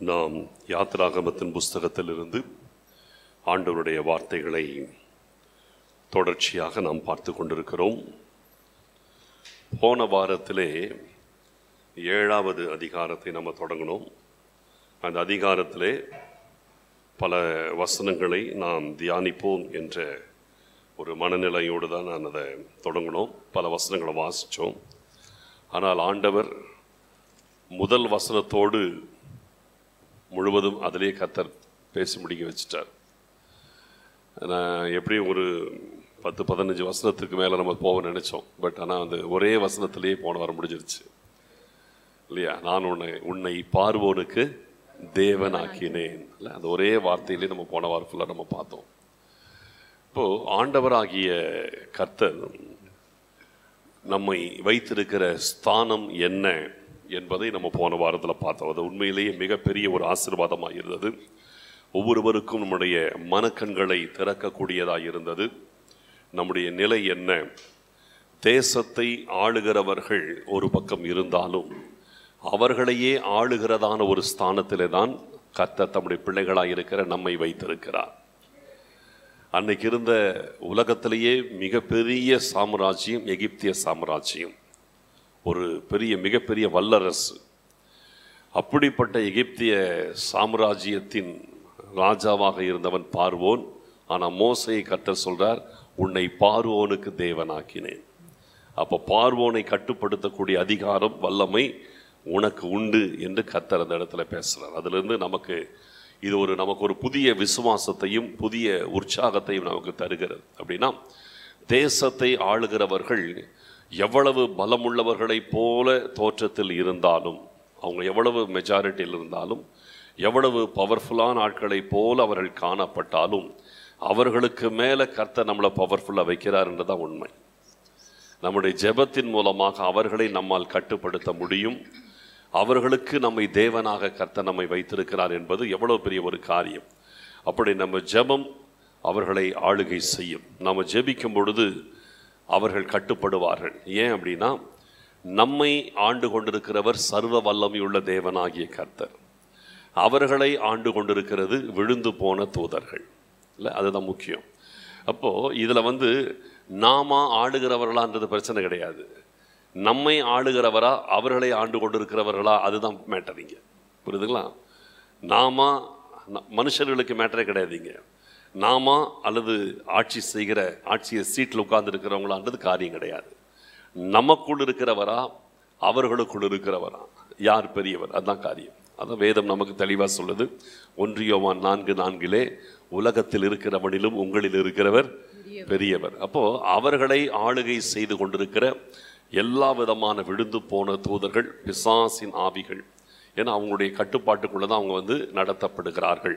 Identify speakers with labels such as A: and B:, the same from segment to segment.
A: நாம் யாத்ராகமத்தின் புஸ்தகத்திலிருந்து ஆண்டவருடைய வார்த்தைகளை தொடர்ச்சியாக நாம் பார்த்து கொண்டிருக்கிறோம் போன வாரத்திலே ஏழாவது அதிகாரத்தை நம்ம தொடங்கினோம் அந்த அதிகாரத்திலே பல வசனங்களை நாம் தியானிப்போம் என்ற ஒரு மனநிலையோடு தான் நான் அதை தொடங்கினோம் பல வசனங்களை வாசித்தோம் ஆனால் ஆண்டவர் முதல் வசனத்தோடு முழுவதும் அதிலே கத்தர் பேசி முடிக்க வச்சிட்டார் நான் எப்படியும் ஒரு பத்து பதினஞ்சு வசனத்துக்கு மேலே நம்ம போக நினச்சோம் பட் ஆனால் அந்த ஒரே வசனத்திலேயே போன வாரம் முடிஞ்சிருச்சு இல்லையா நான் உன்னை உன்னை பார்வோனுக்கு தேவனாக்கினேன் இல்லை அந்த ஒரே வார்த்தையிலே நம்ம போன வாரம் ஃபுல்லாக நம்ம பார்த்தோம் இப்போ ஆண்டவராகிய கர்த்தர் நம்மை வைத்திருக்கிற ஸ்தானம் என்ன என்பதை நம்ம போன வாரத்தில் பார்த்தோம் அது உண்மையிலேயே மிகப்பெரிய ஒரு ஆசீர்வாதமாக இருந்தது ஒவ்வொருவருக்கும் நம்முடைய மனக்கண்களை திறக்கக்கூடியதாக இருந்தது நம்முடைய நிலை என்ன தேசத்தை ஆளுகிறவர்கள் ஒரு பக்கம் இருந்தாலும் அவர்களையே ஆளுகிறதான ஒரு ஸ்தானத்திலே தான் கர்த்தர் தம்முடைய பிள்ளைகளாக இருக்கிற நம்மை வைத்திருக்கிறார் அன்னைக்கு இருந்த உலகத்திலேயே மிகப்பெரிய சாம்ராஜ்யம் எகிப்திய சாம்ராஜ்யம் ஒரு பெரிய மிகப்பெரிய வல்லரசு அப்படிப்பட்ட எகிப்திய சாம்ராஜ்யத்தின் ராஜாவாக இருந்தவன் பார்வோன் ஆனால் மோசையை கர்த்தர் சொல்றார் உன்னை பார்வோனுக்கு தேவனாக்கினேன் அப்போ பார்வோனை கட்டுப்படுத்தக்கூடிய அதிகாரம் வல்லமை உனக்கு உண்டு என்று கர்த்தர் அந்த இடத்துல பேசுகிறார் அதிலிருந்து நமக்கு இது ஒரு நமக்கு ஒரு புதிய விசுவாசத்தையும் புதிய உற்சாகத்தையும் நமக்கு தருகிறது அப்படின்னா தேசத்தை ஆளுகிறவர்கள் எவ்வளவு பலமுள்ளவர்களைப் போல தோற்றத்தில் இருந்தாலும் அவங்க எவ்வளவு மெஜாரிட்டியில் இருந்தாலும் எவ்வளவு பவர்ஃபுல்லான ஆட்களைப் போல அவர்கள் காணப்பட்டாலும் அவர்களுக்கு மேலே கர்த்தர் நம்மளை பவர்ஃபுல்லாக வைக்கிறார் என்றதான் உண்மை நம்முடைய ஜெபத்தின் மூலமாக அவர்களை நம்மால் கட்டுப்படுத்த முடியும் அவர்களுக்கு நம்மை தேவனாக கர்த்தர் நம்மை வைத்திருக்கிறார் என்பது எவ்வளவு பெரிய ஒரு காரியம் அப்படி நம்ம ஜெபம் அவர்களை ஆளுகை செய்யும் நாம் ஜெபிக்கும் பொழுது அவர்கள் கட்டுப்படுவார்கள் ஏன் அப்படின்னா நம்மை ஆண்டு கொண்டிருக்கிறவர் சர்வ வல்லமையுள்ள தேவனாகிய கர்த்தர் அவர்களை ஆண்டு கொண்டிருக்கிறது விழுந்து போன தூதர்கள் இல்லை அதுதான் முக்கியம் அப்போது இதில் வந்து நாம ஆளுகிறவர்களான்றது பிரச்சனை கிடையாது நம்மை ஆளுகிறவரா அவர்களை ஆண்டு கொண்டிருக்கிறவர்களா அதுதான் மேட்டரிங்க புரியுதுங்களா நாம ந- மனுஷர்களுக்கு மேட்டரே கிடையாதுங்க நாம அல்லது ஆட்சி செய்கிற ஆட்சியை சீட்டில் உட்கார்ந்து இருக்கிறவங்களான்றது காரியம் கிடையாது நமக்குள் இருக்கிறவரா அவர்களுக்குள் இருக்கிறவரா யார் பெரியவர் அதுதான் காரியம் அதான் வேதம் நமக்கு தெளிவாக சொல்லுது ஒன்றியோவான் நான்கு நான்கிலே உலகத்தில் இருக்கிறவனிலும் உங்களில் இருக்கிறவர் பெரியவர் அப்போ அவர்களை ஆளுகை செய்து கொண்டிருக்கிற எல்லா விதமான விழுந்து போன தூதர்கள் பிசாசின் ஆவிகள் ஏன்னா அவங்களுடைய கட்டுப்பாட்டுக்குள்ள தான் அவங்க வந்து நடத்தப்படுகிறார்கள்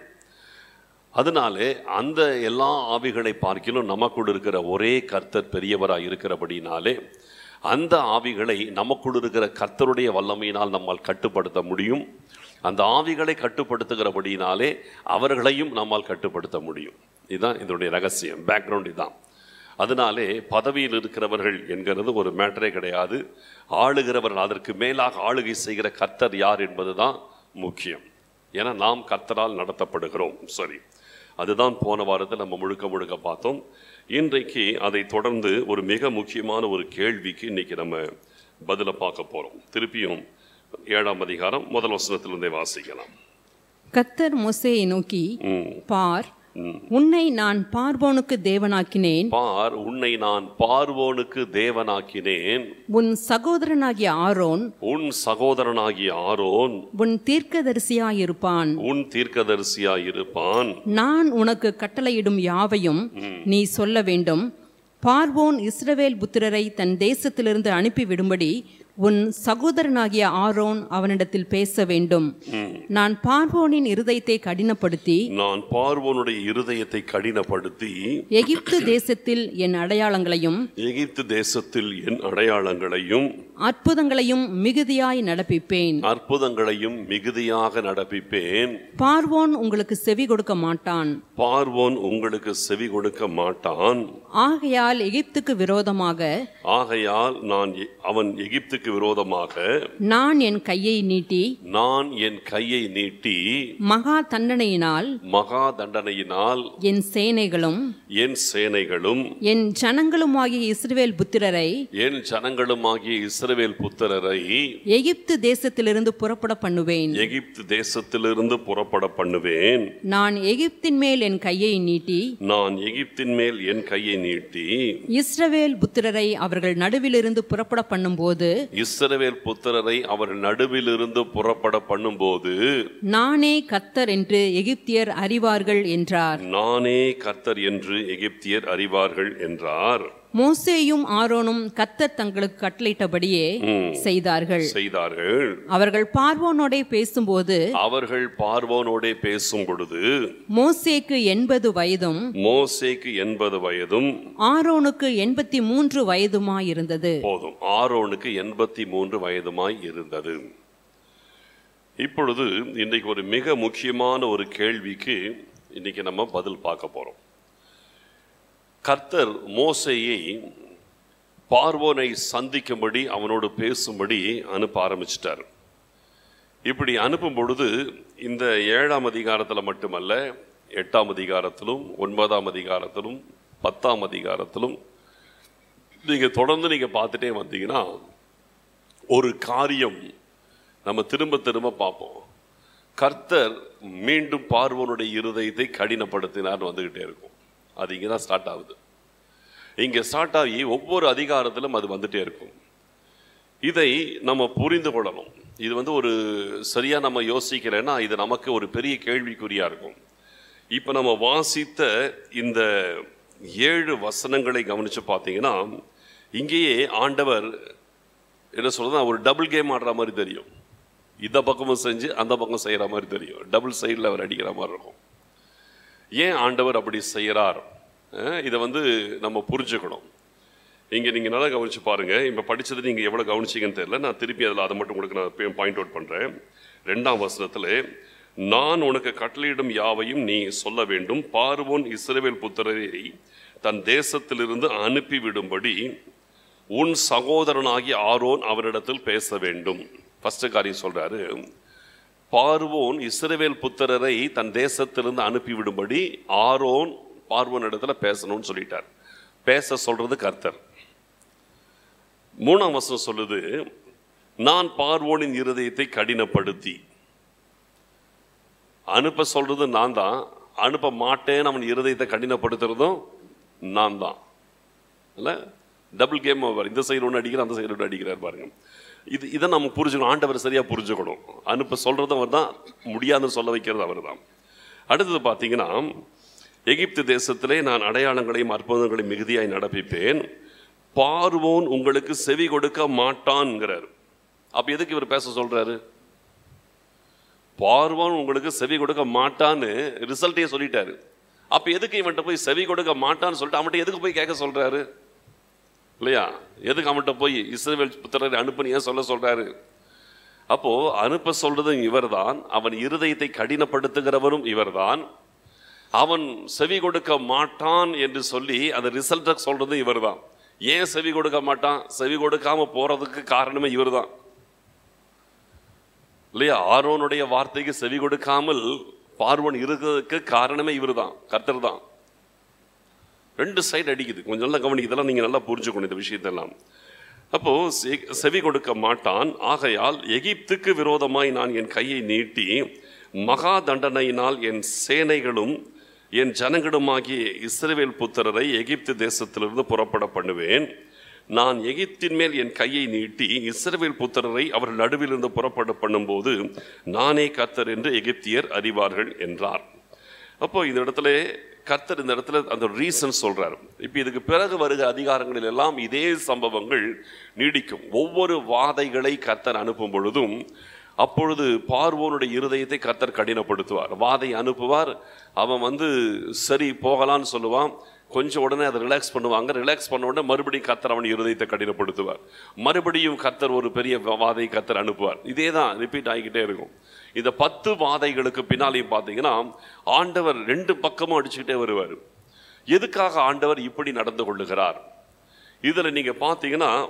A: அதனாலே அந்த எல்லா ஆவிகளை பார்க்கிலும் நமக்குள் இருக்கிற ஒரே கர்த்தர் பெரியவராக இருக்கிறபடினாலே அந்த ஆவிகளை நமக்குள் இருக்கிற கர்த்தருடைய வல்லமையினால் நம்மால் கட்டுப்படுத்த முடியும் அந்த ஆவிகளை கட்டுப்படுத்துகிறபடினாலே அவர்களையும் நம்மால் கட்டுப்படுத்த முடியும் இதுதான் இதனுடைய ரகசியம் பேக்ரவுண்ட் இதுதான் அதனாலே பதவியில் இருக்கிறவர்கள் என்கிறது ஒரு மேட்டரே கிடையாது ஆளுகிறவர்கள் அதற்கு மேலாக ஆளுகை செய்கிற கர்த்தர் யார் என்பதுதான் முக்கியம் ஏன்னா நாம் கர்த்தரால் நடத்தப்படுகிறோம் சரி அதுதான் போன வாரத்தில் நம்ம முழுக்க முழுக்க பார்த்தோம் இன்றைக்கு அதை தொடர்ந்து ஒரு மிக முக்கியமான ஒரு கேள்விக்கு இன்னைக்கு நம்ம பதிலை பார்க்க போறோம் திருப்பியும் ஏழாம் அதிகாரம் முதல் வசனத்திலிருந்தே வாசிக்கலாம்
B: கத்தர் மோசேயை நோக்கி
A: ம்
B: பார் உன்னை நான் பார்வோனுக்கு தேவனாக்கினேன்
A: பார் உன்னை நான் பார்வோனுக்கு தேவனாக்கினேன்
B: உன் சகோதரனாகிய ஆரோன்
A: உன் சகோதரனாகிய ஆரோன்
B: உன் தீர்க்கதரிசியாயிருப்பான்
A: உன் தீர்க்கதரிசியாயிருப்பான்
B: நான் உனக்கு கட்டளையிடும் யாவையும் நீ சொல்ல வேண்டும் பார்வோன் இஸ்ரவேல் புத்திரரை தன் தேசத்திலிருந்து அனுப்பிவிடும்படி உன் சகோதரனாகிய ஆரோன் அவனிடத்தில் பேச வேண்டும் நான் பார்வோனின் இருதயத்தை கடினப்படுத்தி
A: நான் பார்வோனுடைய இருதயத்தை கடினப்படுத்தி
B: எகிப்து தேசத்தில் என் அடையாளங்களையும்
A: எகிப்து தேசத்தில் என் அடையாளங்களையும்
B: அற்புதங்களையும் மிகுதியாய் நடப்பிப்பேன்
A: அற்புதங்களையும் மிகுதியாக நடப்பிப்பேன்
B: பார்வோன் உங்களுக்கு செவி கொடுக்க மாட்டான்
A: பார்வோன் உங்களுக்கு செவி கொடுக்க மாட்டான்
B: ஆகையால் எகிப்துக்கு விரோதமாக
A: ஆகையால் நான் எ- அவன் எகிப்துக்கு எகிப்துக்கு விரோதமாக
B: நான் என் கையை நீட்டி
A: நான் என் கையை நீட்டி
B: மகா தண்டனையினால்
A: மகா தண்டனையினால்
B: என் சேனைகளும்
A: என் சேனைகளும்
B: என் ஜனங்களுமாகிய இஸ்ரவேல் புத்திரரை
A: என் ஜனங்களுமாகிய இஸ்ரவேல் புத்திரரை
B: எகிப்து தேசத்திலிருந்து புறப்பட பண்ணுவேன்
A: எகிப்து தேசத்திலிருந்து புறப்பட பண்ணுவேன்
B: நான் எகிப்தின் மேல் என் கையை நீட்டி
A: நான் எகிப்தின் மேல் என் கையை நீட்டி
B: இஸ்ரவேல் புத்திரரை அவர்கள் நடுவிலிருந்து புறப்பட பண்ணும்போது
A: இஸ்ரவேல் புத்திரரை அவர் நடுவிலிருந்து புறப்பட பண்ணும்போது
B: நானே கர்த்தர் என்று எகிப்தியர் அறிவார்கள் என்றார்
A: நானே கர்த்தர் என்று எகிப்தியர் அறிவார்கள் என்றார்
B: மோசேயும் ஆரோனும் கர்த்தர் தங்களுக்கு கட்டளையிட்டபடியே செய்தார்கள்
A: செய்தார்கள்
B: அவர்கள் பார்வோனோடே பேசும்போது
A: அவர்கள் பார்வோனோடே பேசும் பொழுது
B: மோசேக்கு எண்பது வயதும்
A: மோசேக்கு எண்பது வயதும்
B: ஆரோனுக்கு எண்பத்தி மூன்று வயதுமாயிருந்தது
A: போதும் ஆரோனுக்கு எண்பத்தி மூன்று வயதுமாய் இருந்தது இப்பொழுது இன்றைக்கு ஒரு மிக முக்கியமான ஒரு கேள்விக்கு இன்னைக்கு நம்ம பதில் பார்க்க போறோம் கர்த்தர் மோசேயை பார்வோனை சந்திக்கும்படி அவனோடு பேசும்படி அனுப்ப ஆரம்பிச்சிட்டார் இப்படி அனுப்பும் பொழுது இந்த ஏழாம் அதிகாரத்தில் மட்டுமல்ல எட்டாம் அதிகாரத்திலும் ஒன்பதாம் அதிகாரத்திலும் பத்தாம் அதிகாரத்திலும் நீங்க தொடர்ந்து நீங்க பார்த்துட்டே வந்தீங்கன்னா ஒரு காரியம் நம்ம திரும்ப திரும்ப பார்ப்போம் கர்த்தர் மீண்டும் பார்வோனுடைய இருதயத்தை கடினப்படுத்தினார் வந்துகிட்டே இருக்கும் அது இங்கே தான் ஸ்டார்ட் ஆகுது இங்கே ஸ்டார்ட் ஆகி ஒவ்வொரு அதிகாரத்திலும் அது வந்துட்டே இருக்கும் இதை நம்ம புரிந்து கொள்ளணும் இது வந்து ஒரு சரியா நம்ம யோசிக்கலைன்னா இது நமக்கு ஒரு பெரிய கேள்விக்குறியா இருக்கும் இப்போ நம்ம வாசித்த இந்த ஏழு வசனங்களை கவனிச்சு பார்த்தீங்கன்னா இங்கேயே ஆண்டவர் என்ன சொல்றது ஒரு டபுள் கேம் ஆடுற மாதிரி தெரியும் இந்த பக்கமும் செஞ்சு அந்த பக்கம் செய்யற மாதிரி தெரியும் டபுள் சைடில் அவர் அடிக்கிற மாதிரி இருக்கும் ஏன் ஆண்டவர் அப்படி செய்யறார் அஹ் இதை வந்து நம்ம புரிஞ்சுக்கணும் இங்க நீங்க நல்லா கவனிச்சு பாருங்க இப்ப படிச்சது நீங்க எவ்வளவு கவனிச்சீங்கன்னு தெரியல நான் திருப்பி அதில் அதை மட்டும் உங்களுக்கு நான் பாயிண்ட் அவுட் பண்றேன் ரெண்டாம் வசனத்துல நான் உனக்கு கட்டளையிடும் யாவையும் நீ சொல்ல வேண்டும் பார்வோன் இஸ்ரவேல் புத்திரரை தன் தேசத்திலிருந்து அனுப்பிவிடும்படி உன் சகோதரனாகிய ஆரோன் அவரிடத்தில் பேச வேண்டும் ஃபர்ஸ்ட் காரியம் சொல்றாரு பார்வோன் இஸ்ரவேல் புத்திரரை தன் தேசத்திலிருந்து அனுப்பிவிடும்படி ஆரோன் பார்வோன் இடத்துல பேசணும்னு சொல்லிட்டார் பேச சொல்றது கர்த்தர் மூணாம் வசனம் சொல்லுது நான் பார்வோனின் இருதயத்தை கடினப்படுத்தி அனுப்ப சொல்றது நான் தான் அனுப்ப மாட்டேன் அவன் இருதயத்தை கடினப்படுத்துறதும் நான் தான் இல்ல டபுள் கேம் அவர் இந்த சைடு ஒன்று அடிக்கிறார் அந்த சைடு ஒன்று அடிக்கிறார் பாருங்க இது இதை நம்ம புரிஞ்சுக்கணும் ஆண்டவர் சரியா புரிஞ்சுக்கணும் அனுப்ப சொல்றது அவர் தான் முடியாதுன்னு சொல்ல வைக்கிறது அவர் தான் அடுத்தது பார்த்தீங்கன்னா எகிப்து தேசத்திலே நான் அடையாளங்களையும் அற்புதங்களையும் மிகுதியாய் நடப்பிப்பேன் பார்வோன் உங்களுக்கு செவி கொடுக்க மாட்டான்ங்கிறார் அப்ப எதுக்கு இவர் பேச சொல்றாரு பார்வோன் உங்களுக்கு செவி கொடுக்க மாட்டான்னு ரிசல்ட்டே சொல்லிட்டாரு அப்ப எதுக்கு இவன்கிட்ட போய் செவி கொடுக்க மாட்டான்னு சொல்லிட்டு அவன்கிட்ட எதுக்கு போய் கேட்க சொல்றாரு இல்லையா எதுக்கு அவன்கிட்ட போய் இஸ்ரேல் புத்திரரை அனுப்புன்னு ஏன் சொல்ல சொல்றாரு அப்போ அனுப்ப சொல்றதும் இவர்தான் அவன் இருதயத்தை கடினப்படுத்துகிறவரும் இவர்தான் அவன் செவி கொடுக்க மாட்டான் என்று சொல்லி அந்த ரிசல்ட்டை சொல்றதும் இவர்தான் ஏன் செவி கொடுக்க மாட்டான் செவி கொடுக்காம போறதுக்கு காரணமே இவர்தான் இல்லையா ஆரோனுடைய வார்த்தைக்கு செவி கொடுக்காமல் பார்வன் இருக்கிறதுக்கு காரணமே இவர்தான் கர்த்தர் தான் ரெண்டு சைடு அடிக்குது கொஞ்சம் நல்லா கவனிக்கு இதெல்லாம் நீங்க நல்லா புரிஞ்சுக்கணும் இந்த விஷயத்தெல்லாம் அப்போ செ- செவி கொடுக்க மாட்டான் ஆகையால் எகிப்துக்கு விரோதமாய் நான் என் கையை நீட்டி மகா தண்டனையினால் என் சேனைகளும் என் ஜனங்களுமாகிய இஸ்ரவேல் புத்திரரை எகிப்து தேசத்திலிருந்து புறப்பட பண்ணுவேன் நான் எகிப்தின் மேல் என் கையை நீட்டி இஸ்ரவேல் புத்திரரை அவர் நடுவிலிருந்து புறப்பட பண்ணும்போது நானே கர்த்தர் என்று எகிப்தியர் அறிவார்கள் என்றார் அப்போ இந்த இடத்துல கர்த்தர் இந்த இடத்துல அந்த ரீசன் சொல்றாரு இப்போ இதுக்கு பிறகு வருகிற அதிகாரங்களில் எல்லாம் இதே சம்பவங்கள் நீடிக்கும் ஒவ்வொரு வாதைகளை கர்த்தர் அனுப்பும் பொழுதும் அப்பொழுது பார்வோனுடைய இருதயத்தை கர்த்தர் கடினப்படுத்துவார் வாதை அனுப்புவார் அவன் வந்து சரி போகலான்னு சொல்லுவான் கொஞ்சம் உடனே அதை ரிலாக்ஸ் பண்ணுவாங்க ரிலாக்ஸ் பண்ண உடனே மறுபடியும் கர்த்தர் அவன் இருதயத்தை கடினப்படுத்துவார் மறுபடியும் கர்த்தர் ஒரு பெரிய வாதை கர்த்தர் அனுப்புவார் இதே தான் ரிப்பீட் ஆகிக்கிட்டே இருக்கும் இந்த பத்து வாதைகளுக்கு பின்னாலையும் பார்த்தீங்கன்னா ஆண்டவர் ரெண்டு பக்கமும் அடிச்சுக்கிட்டே வருவார் எதுக்காக ஆண்டவர் இப்படி நடந்து கொள்ளுகிறார் இதுல நீங்க பார்த்தீங்கன்னா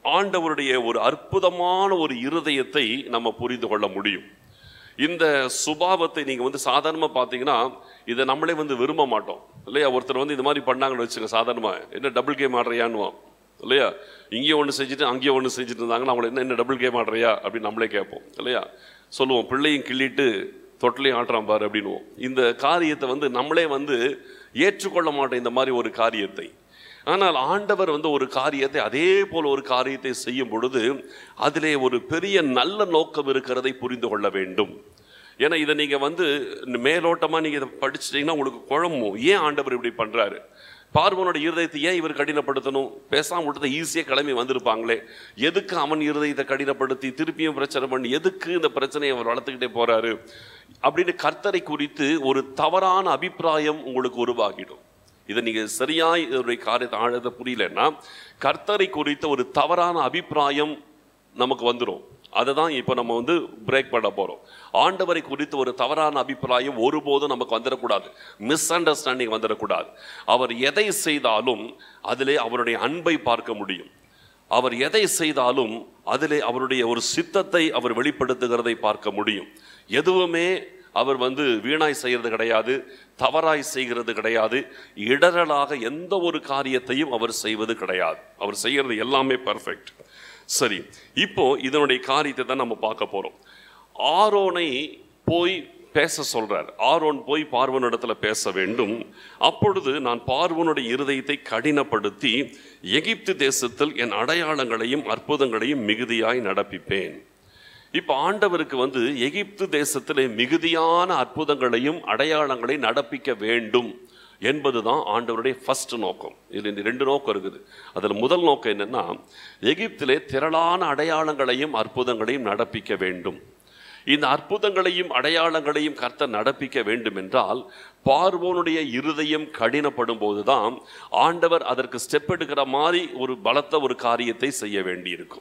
A: ஆண்டவருடைய ஒரு அற்புதமான ஒரு இருதயத்தை நம்ம புரிந்து கொள்ள முடியும் இந்த சுபாவத்தை நீங்க வந்து சாதாரணமா பார்த்தீங்கன்னா இதை நம்மளே வந்து விரும்ப மாட்டோம் இல்லையா ஒருத்தர் வந்து இந்த மாதிரி பண்ணாங்கன்னு வச்சுங்க சாதாரணமா என்ன டபுள் கேம் ஆடுறியான்னுவான் இல்லையா இங்கேயும் ஒன்று செஞ்சுட்டு அங்கேயும் ஒன்று செஞ்சுட்டு இருந்தாங்கன்னா அவங்கள என்ன என்ன டபுள் கேம் ஆடுறியா அப்படின்னு நம்மளே கேட்போம் இல்லையா சொல்லுவோம் பிள்ளையும் கிள்ளிட்டு தொட்டிலையும் ஆட்டுறான் பாரு அப்படின்னுவோம் இந்த காரியத்தை வந்து நம்மளே வந்து ஏற்றுக்கொள்ள மாட்டோம் இந்த மாதிரி ஒரு காரியத்தை ஆனால் ஆண்டவர் வந்து ஒரு காரியத்தை அதே போல ஒரு காரியத்தை செய்யும் பொழுது அதிலே ஒரு பெரிய நல்ல நோக்கம் இருக்கிறதை புரிந்து கொள்ள வேண்டும் ஏன்னா இதை நீங்கள் வந்து மேலோட்டமாக நீங்கள் இதை படிச்சிட்டிங்கன்னா உங்களுக்கு குழம்பும் ஏன் ஆண்டவர் இப்படி பண்ணுறாரு பார்வனோட இருதயத்தை ஏன் இவர் கடினப்படுத்தணும் பேசாம விட்டதை ஈஸியாக கிளம்பி வந்திருப்பாங்களே எதுக்கு அவன் இருதயத்தை கடினப்படுத்தி திருப்பியும் பிரச்சனை பண்ணி எதுக்கு இந்த பிரச்சனையை அவர் வளர்த்துக்கிட்டே போறாரு அப்படின்னு கர்த்தரை குறித்து ஒரு தவறான அபிப்பிராயம் உங்களுக்கு உருவாகிடும் இதை நீங்க சரியாய் இதனுடைய காரியத்தை ஆழத்தை புரியலன்னா கர்த்தரை குறித்த ஒரு தவறான அபிப்பிராயம் நமக்கு வந்துடும் அதை தான் இப்போ நம்ம வந்து பிரேக் பண்ண போறோம் ஆண்டவரை குறித்து ஒரு தவறான அபிப்பிராயம் ஒருபோதும் நமக்கு வந்துடக்கூடாது மிஸ் அண்டர்ஸ்டாண்டிங் வந்துடக்கூடாது அவர் எதை செய்தாலும் அதிலே அவருடைய அன்பை பார்க்க முடியும் அவர் எதை செய்தாலும் அதிலே அவருடைய ஒரு சித்தத்தை அவர் வெளிப்படுத்துகிறதை பார்க்க முடியும் எதுவுமே அவர் வந்து வீணாய் செய்கிறது கிடையாது தவறாய் செய்கிறது கிடையாது இடரலாக எந்த ஒரு காரியத்தையும் அவர் செய்வது கிடையாது அவர் செய்கிறது எல்லாமே பர்ஃபெக்ட் சரி இப்போ இதனுடைய காரியத்தை தான் நம்ம பார்க்க போறோம் ஆரோனை போய் பேச சொல்றார் ஆரோன் போய் பார்வனிடத்துல பேச வேண்டும் அப்பொழுது நான் பார்வனுடைய இருதயத்தை கடினப்படுத்தி எகிப்து தேசத்தில் என் அடையாளங்களையும் அற்புதங்களையும் மிகுதியாய் நடப்பிப்பேன் இப்ப ஆண்டவருக்கு வந்து எகிப்து தேசத்திலே மிகுதியான அற்புதங்களையும் அடையாளங்களையும் நடப்பிக்க வேண்டும் என்பதுதான் ஆண்டவருடைய ஃபர்ஸ்ட் நோக்கம் இதில் இந்த ரெண்டு நோக்கம் இருக்குது அதில் முதல் நோக்கம் என்னன்னா எகிப்திலே திரளான அடையாளங்களையும் அற்புதங்களையும் நடப்பிக்க வேண்டும் இந்த அற்புதங்களையும் அடையாளங்களையும் கர்த்தர் நடப்பிக்க வேண்டும் என்றால் பார்வோனுடைய இருதயம் கடினப்படும் போதுதான் ஆண்டவர் அதற்கு ஸ்டெப் எடுக்கிற மாதிரி ஒரு பலத்த ஒரு காரியத்தை செய்ய வேண்டியிருக்கும்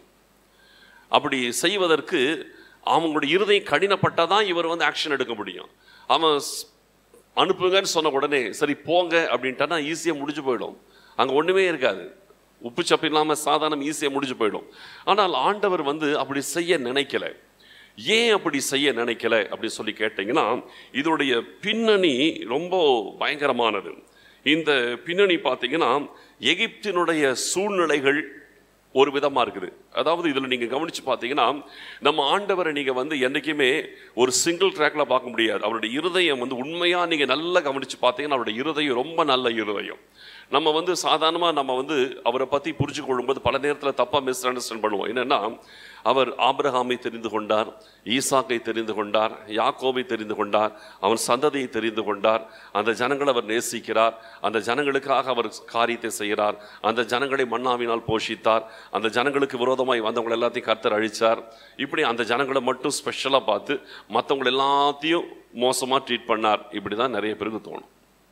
A: அப்படி செய்வதற்கு அவங்களுடைய இருதயம் கடினப்பட்டால் தான் இவர் வந்து ஆக்ஷன் எடுக்க முடியும் அவன் ஸ்- அனுப்புங்கன்னு சொன்ன உடனே சரி போங்க அப்படின்ட்டானா ஈஸியாக முடிஞ்சு போயிடும் அங்கே ஒன்றுமே இருக்காது உப்பு சப்பு இல்லாமல் சாதாரணம் ஈஸியாக முடிஞ்சு போயிடும் ஆனால் ஆண்டவர் வந்து அப்படி செய்ய நினைக்கல ஏன் அப்படி செய்ய நினைக்கல அப்படி சொல்லி கேட்டிங்கன்னா இதனுடைய பின்னணி ரொம்ப பயங்கரமானது இந்த பின்னணி பார்த்தீங்கன்னா எகிப்தினுடைய சூழ்நிலைகள் ஒரு விதமா இருக்குது அதாவது இதுல நீங்க கவனிச்சு பார்த்தீங்கன்னா நம்ம ஆண்டவரை நீங்க வந்து என்னைக்குமே ஒரு சிங்கிள் ட்ராக்ல பார்க்க முடியாது அவருடைய இருதயம் வந்து உண்மையா நீங்க நல்லா கவனிச்சு பார்த்தீங்கன்னா அவருடைய இருதயம் ரொம்ப நல்ல இருதயம் நம்ம வந்து சாதாரணமா நம்ம வந்து அவரை பத்தி புரிஞ்சு கொள்ளும்போது பல நேரத்தில் தப்பா மிஸ் அண்டர்ஸ்டாண்ட் பண்ணுவோம் என்னன்னா அவர் ஆபிரகாமை தெரிந்து கொண்டார் ஈசாக்கை தெரிந்து கொண்டார் யாக்கோபை தெரிந்து கொண்டார் அவன் சந்ததியை தெரிந்து கொண்டார் அந்த ஜனங்களை அவர் நேசிக்கிறார் அந்த ஜனங்களுக்காக அவர் காரியத்தை செய்கிறார் அந்த ஜனங்களை மன்னாவினால் போஷித்தார் அந்த ஜனங்களுக்கு விரோதமாய் வந்தவங்க எல்லாத்தையும் கர்த்தர் அழிச்சார் இப்படி அந்த ஜனங்களை மட்டும் ஸ்பெஷலாக பார்த்து மற்றவங்க எல்லாத்தையும் மோசமாக ட்ரீட் பண்ணார் இப்படி தான் நிறைய பேருக்கு தோணும்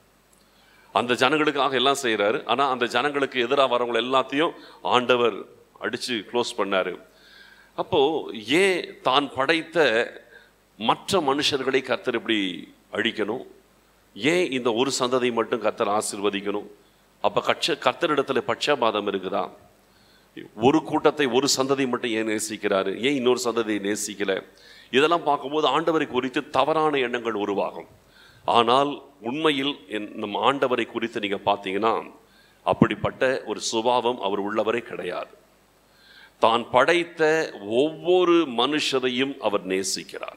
A: அந்த ஜனங்களுக்காக எல்லாம் செய்கிறாரு ஆனால் அந்த ஜனங்களுக்கு எதிராக வரவங்க எல்லாத்தையும் ஆண்டவர் அடித்து க்ளோஸ் பண்ணாரு அப்போ ஏன் தான் படைத்த மற்ற மனுஷர்களை கர்த்தர் இப்படி அழிக்கணும் ஏன் இந்த ஒரு சந்ததி மட்டும் கர்த்தர் ஆசீர்வதிக்கணும் அப்ப கட்ச கர்த்தரிடத்துல பட்சபாதம் இருக்குதா ஒரு கூட்டத்தை ஒரு சந்ததி மட்டும் ஏன் நேசிக்கிறாரு ஏன் இன்னொரு சந்ததியை நேசிக்கல இதெல்லாம் பார்க்கும்போது ஆண்டவரை குறித்து தவறான எண்ணங்கள் உருவாகும் ஆனால் உண்மையில் என் நம் ஆண்டவரை குறித்து நீங்க பார்த்தீங்கன்னா அப்படிப்பட்ட ஒரு சுபாவம் அவர் உள்ளவரே கிடையாது தான் படைத்த ஒவ்வொரு மனுஷரையும் அவர் நேசிக்கிறார்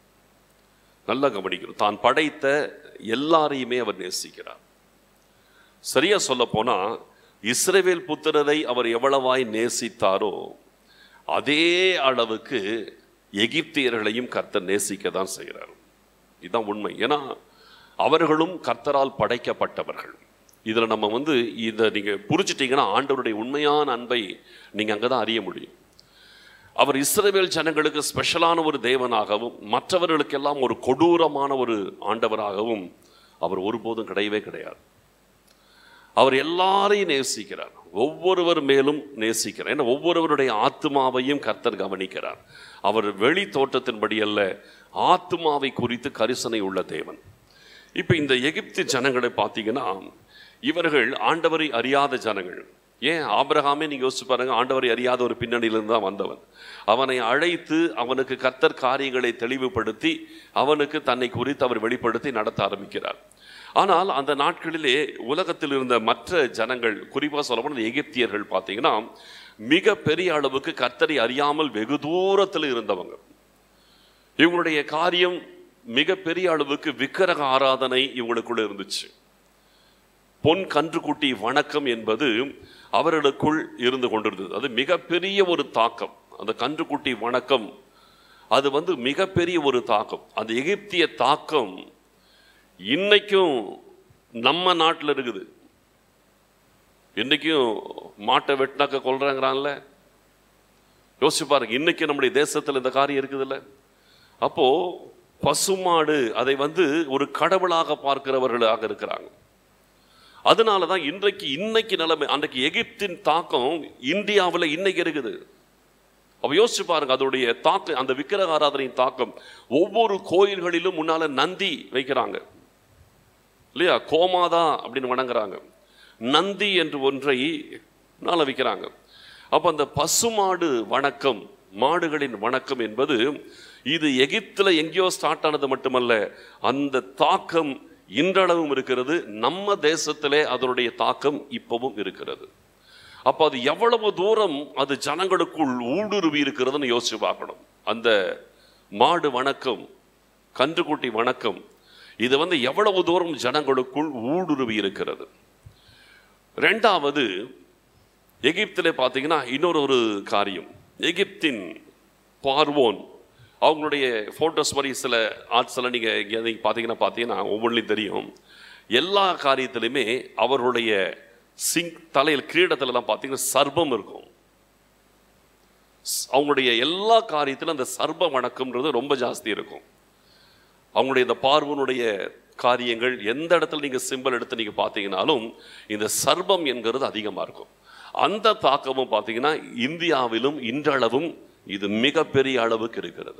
A: நல்லா கவனிக்கணும் தான் படைத்த எல்லாரையுமே அவர் நேசிக்கிறார் சரியா சொல்ல போனா இஸ்ரவேல் புத்திரரை அவர் எவ்வளவாய் நேசித்தாரோ அதே அளவுக்கு எகிப்தியர்களையும் கர்த்தர் நேசிக்க தான் செய்கிறார் இதுதான் உண்மை ஏன்னா அவர்களும் கர்த்தரால் படைக்கப்பட்டவர்கள் இதில் நம்ம வந்து இதை நீங்கள் புரிஞ்சிட்டீங்கன்னா ஆண்டவருடைய உண்மையான அன்பை நீங்கள் அங்கே தான் அறிய முடியும் அவர் இஸ்ரவேல் ஜனங்களுக்கு ஸ்பெஷலான ஒரு தேவனாகவும் மற்றவர்களுக்கெல்லாம் ஒரு கொடூரமான ஒரு ஆண்டவராகவும் அவர் ஒருபோதும் கிடையவே கிடையாது அவர் எல்லாரையும் நேசிக்கிறார் ஒவ்வொருவர் மேலும் நேசிக்கிறார் ஏன்னா ஒவ்வொருவருடைய ஆத்மாவையும் கர்த்தர் கவனிக்கிறார் அவர் வெளி தோற்றத்தின்படி அல்ல ஆத்மாவை குறித்து கரிசனை உள்ள தேவன் இப்போ இந்த எகிப்து ஜனங்களை பார்த்தீங்கன்னா இவர்கள் ஆண்டவரை அறியாத ஜனங்கள் ஏன் ஆபிரகாமே நீங்க யோசிச்சு பாருங்க ஆண்டவரை அறியாத ஒரு பின்னணியிலிருந்து தான் வந்தவன் அவனை அழைத்து அவனுக்கு கர்த்தர் காரியங்களை தெளிவுபடுத்தி அவனுக்கு தன்னை குறித்து அவர் வெளிப்படுத்தி நடத்த ஆரம்பிக்கிறார் ஆனால் அந்த நாட்களிலே உலகத்தில் இருந்த மற்ற ஜனங்கள் குறிப்பாக சொல்லப்போனால் எகிப்தியர்கள் பார்த்தீங்கன்னா மிக பெரிய அளவுக்கு கர்த்தரை அறியாமல் வெகு தூரத்தில் இருந்தவங்க இவங்களுடைய காரியம் மிக பெரிய அளவுக்கு விக்கிரக ஆராதனை இவங்களுக்குள்ள இருந்துச்சு பொன் கன்றுக்குட்டி வணக்கம் என்பது அவர்களுக்குள் இருந்து கொண்டிருந்தது அது மிகப்பெரிய ஒரு தாக்கம் அந்த கன்றுக்குட்டி வணக்கம் அது வந்து மிகப்பெரிய ஒரு தாக்கம் அந்த எகிப்திய தாக்கம் இன்னைக்கும் நம்ம நாட்டில் இருக்குது இன்னைக்கும் மாட்டை வெட்டினாக்க கொள்றாங்கிறான்ல யோசிச்சு பாருங்க இன்னைக்கு நம்முடைய தேசத்தில் இந்த காரியம் இருக்குதுல்ல அப்போ பசுமாடு அதை வந்து ஒரு கடவுளாக பார்க்கிறவர்களாக இருக்கிறாங்க அதனால தான் இன்றைக்கு இன்னைக்கு நிலைமை அன்றைக்கு எகிப்தின் தாக்கம் இந்தியாவில் இன்னைக்கு இருக்குது அப்ப யோசிச்சு பாருங்க அதோடைய தாக்கம் அந்த விக்கிரக ஆராதனையின் தாக்கம் ஒவ்வொரு கோயில்களிலும் முன்னால நந்தி வைக்கிறாங்க இல்லையா கோமாதா அப்படின்னு வணங்குறாங்க நந்தி என்று ஒன்றை முன்னால வைக்கிறாங்க அப்ப அந்த பசுமாடு வணக்கம் மாடுகளின் வணக்கம் என்பது இது எகிப்துல எங்கேயோ ஸ்டார்ட் ஆனது மட்டுமல்ல அந்த தாக்கம் இன்றளவும் இருக்கிறது நம்ம தேசத்திலே அதனுடைய தாக்கம் இப்பவும் இருக்கிறது அப்போ அது எவ்வளவு தூரம் அது ஜனங்களுக்குள் ஊடுருவி இருக்கிறதுன்னு யோசிச்சு பார்க்கணும் அந்த மாடு வணக்கம் கன்றுக்குட்டி வணக்கம் இது வந்து எவ்வளவு தூரம் ஜனங்களுக்குள் ஊடுருவி இருக்கிறது ரெண்டாவது எகிப்திலே பார்த்தீங்கன்னா இன்னொரு ஒரு காரியம் எகிப்தின் பார்வோன் அவங்களுடைய ஃபோட்டோஸ் மாதிரி சில ஆர்ட்ஸ் எல்லாம் நீங்கள் எங்கேயாவது பார்த்தீங்கன்னா பார்த்தீங்கன்னா ஒவ்வொன்றிலையும் தெரியும் எல்லா காரியத்திலுமே அவருடைய சிங் தலையில் கிரீடத்துலலாம் பார்த்தீங்கன்னா சர்பம் இருக்கும் ஸ்- அவங்களுடைய எல்லா காரியத்திலும் அந்த சர்ப வணக்கம்ன்றது ரொம்ப ஜாஸ்தி இருக்கும் அவங்களுடைய இந்த பார்வனுடைய காரியங்கள் எந்த இடத்துல நீங்கள் சிம்பல் எடுத்து நீங்கள் பார்த்தீங்கன்னாலும் இந்த சர்பம் என்கிறது அதிகமாக இருக்கும் அந்த தாக்கமும் பார்த்தீங்கன்னா இந்தியாவிலும் இன்றளவும் இது மிகப்பெரிய அளவுக்கு இருக்கிறது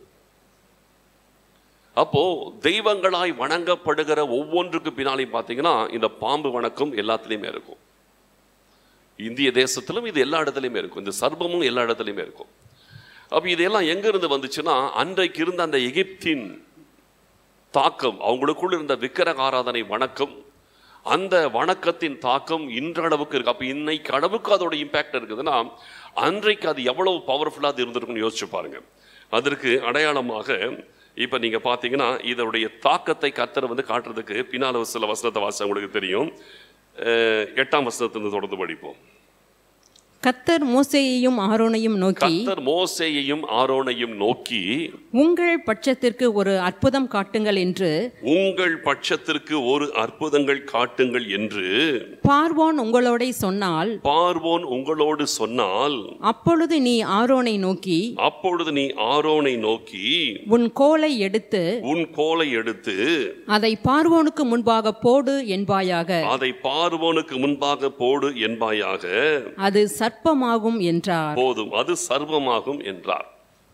A: அப்போ தெய்வங்களாய் வணங்கப்படுகிற ஒவ்வொன்றுக்கு பின்னாலையும் பார்த்தீங்கன்னா இந்த பாம்பு வணக்கம் எல்லாத்துலேயுமே இருக்கும் இந்திய தேசத்திலும் இது எல்லா இடத்துலையுமே இருக்கும் இந்த சர்பமும் எல்லா இடத்துலையுமே இருக்கும் அப்போ இதெல்லாம் எங்கிருந்து வந்துச்சுன்னா அன்றைக்கு இருந்த அந்த எகிப்தின் தாக்கம் அவங்களுக்குள் இருந்த விக்கிரக ஆராதனை வணக்கம் அந்த வணக்கத்தின் தாக்கம் இன்றளவுக்கு இருக்கு அப்போ இன்னைக்கு அளவுக்கு அதோட இம்பாக்ட் இருக்குதுன்னா அன்றைக்கு அது எவ்வளவு பவர்ஃபுல்லாக அது இருந்திருக்குன்னு யோசிச்சு பாருங்க அதற்கு அடையாளமாக இப்போ நீங்க பார்த்தீங்கன்னா இதோடைய தாக்கத்தை கத்தரை வந்து காட்டுறதுக்கு பின்னால் ஒரு சில வசனத்தை வாசம் உங்களுக்கு தெரியும் அஹ் எட்டாம் வசனத்திலிருந்து தொடர்ந்து படிப்போம்
B: கத்தர் மோசேயையும் ஆரோனையும் நோக்கி
A: கத்தர் மோசேயையும் ஆரோனையும் நோக்கி
B: உங்கள் பட்சத்திற்கு ஒரு அற்புதம் காட்டுங்கள் என்று
A: உங்கள் பட்சத்திற்கு ஒரு அற்புதங்கள் காட்டுங்கள் என்று
B: பார்வோன் உங்களோடே சொன்னால்
A: பார்வோன் உங்களோடு சொன்னால்
B: அப்பொழுது நீ ஆரோனை நோக்கி
A: அப்பொழுது நீ ஆரோனை நோக்கி
B: உன் கோலை எடுத்து
A: உன் கோலை எடுத்து
B: அதை பார்வோனுக்கு முன்பாக போடு என்பாயாக
A: அதை பார்வோனுக்கு முன்பாக போடு என்பாயாக
B: அது சர்ப்பமாகும் என்றார்
A: போதும் அது சர்வமாகும் என்றார்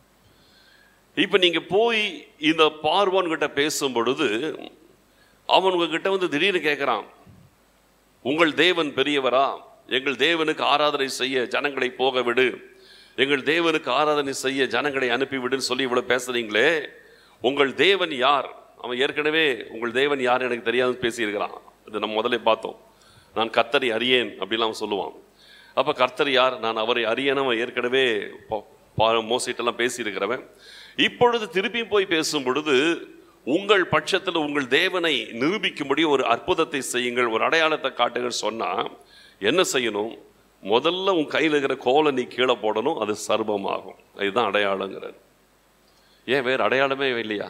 A: இப்ப நீங்க போய் இந்த பார்வோன் கிட்ட பேசும் பொழுது அவன் உங்ககிட்ட வந்து திடீர்னு கேட்கிறான் உங்கள் தேவன் பெரியவரா எங்கள் தேவனுக்கு ஆராதனை செய்ய ஜனங்களை போக விடு எங்கள் தேவனுக்கு ஆராதனை செய்ய ஜனங்களை அனுப்பிவிடுன்னு சொல்லி இவ்வளவு பேசுறீங்களே உங்கள் தேவன் யார் அவன் ஏற்கனவே உங்கள் தேவன் யார் எனக்கு தெரியாதுன்னு பேசியிருக்கிறான் இது நம்ம முதல்ல பார்த்தோம் நான் கர்த்தரை அறியேன் அப்படிலாம் அவன் சொல்லுவான் அப்ப கர்த்தர் யார் நான் அவரை அறியேன்னு அவன் ஏற்கனவே ப- பா- மோசிட்டெல்லாம் பேசியிருக்கிறவன் இப்பொழுது திருப்பியும் போய் பேசும் பொழுது உங்கள் பட்சத்தில் உங்கள் தேவனை நிரூபிக்கும்படி ஒரு அற்புதத்தை செய்யுங்கள் ஒரு அடையாளத்தை காட்டுங்கள் சொன்னா என்ன செய்யணும் முதல்ல உன் கையில் இருக்கிற கோலை நீ கீழே போடணும் அது சர்வமாகும் இதுதான் அடையாளங்கிறார் ஏன் வேறு அடையாளமே இல்லையா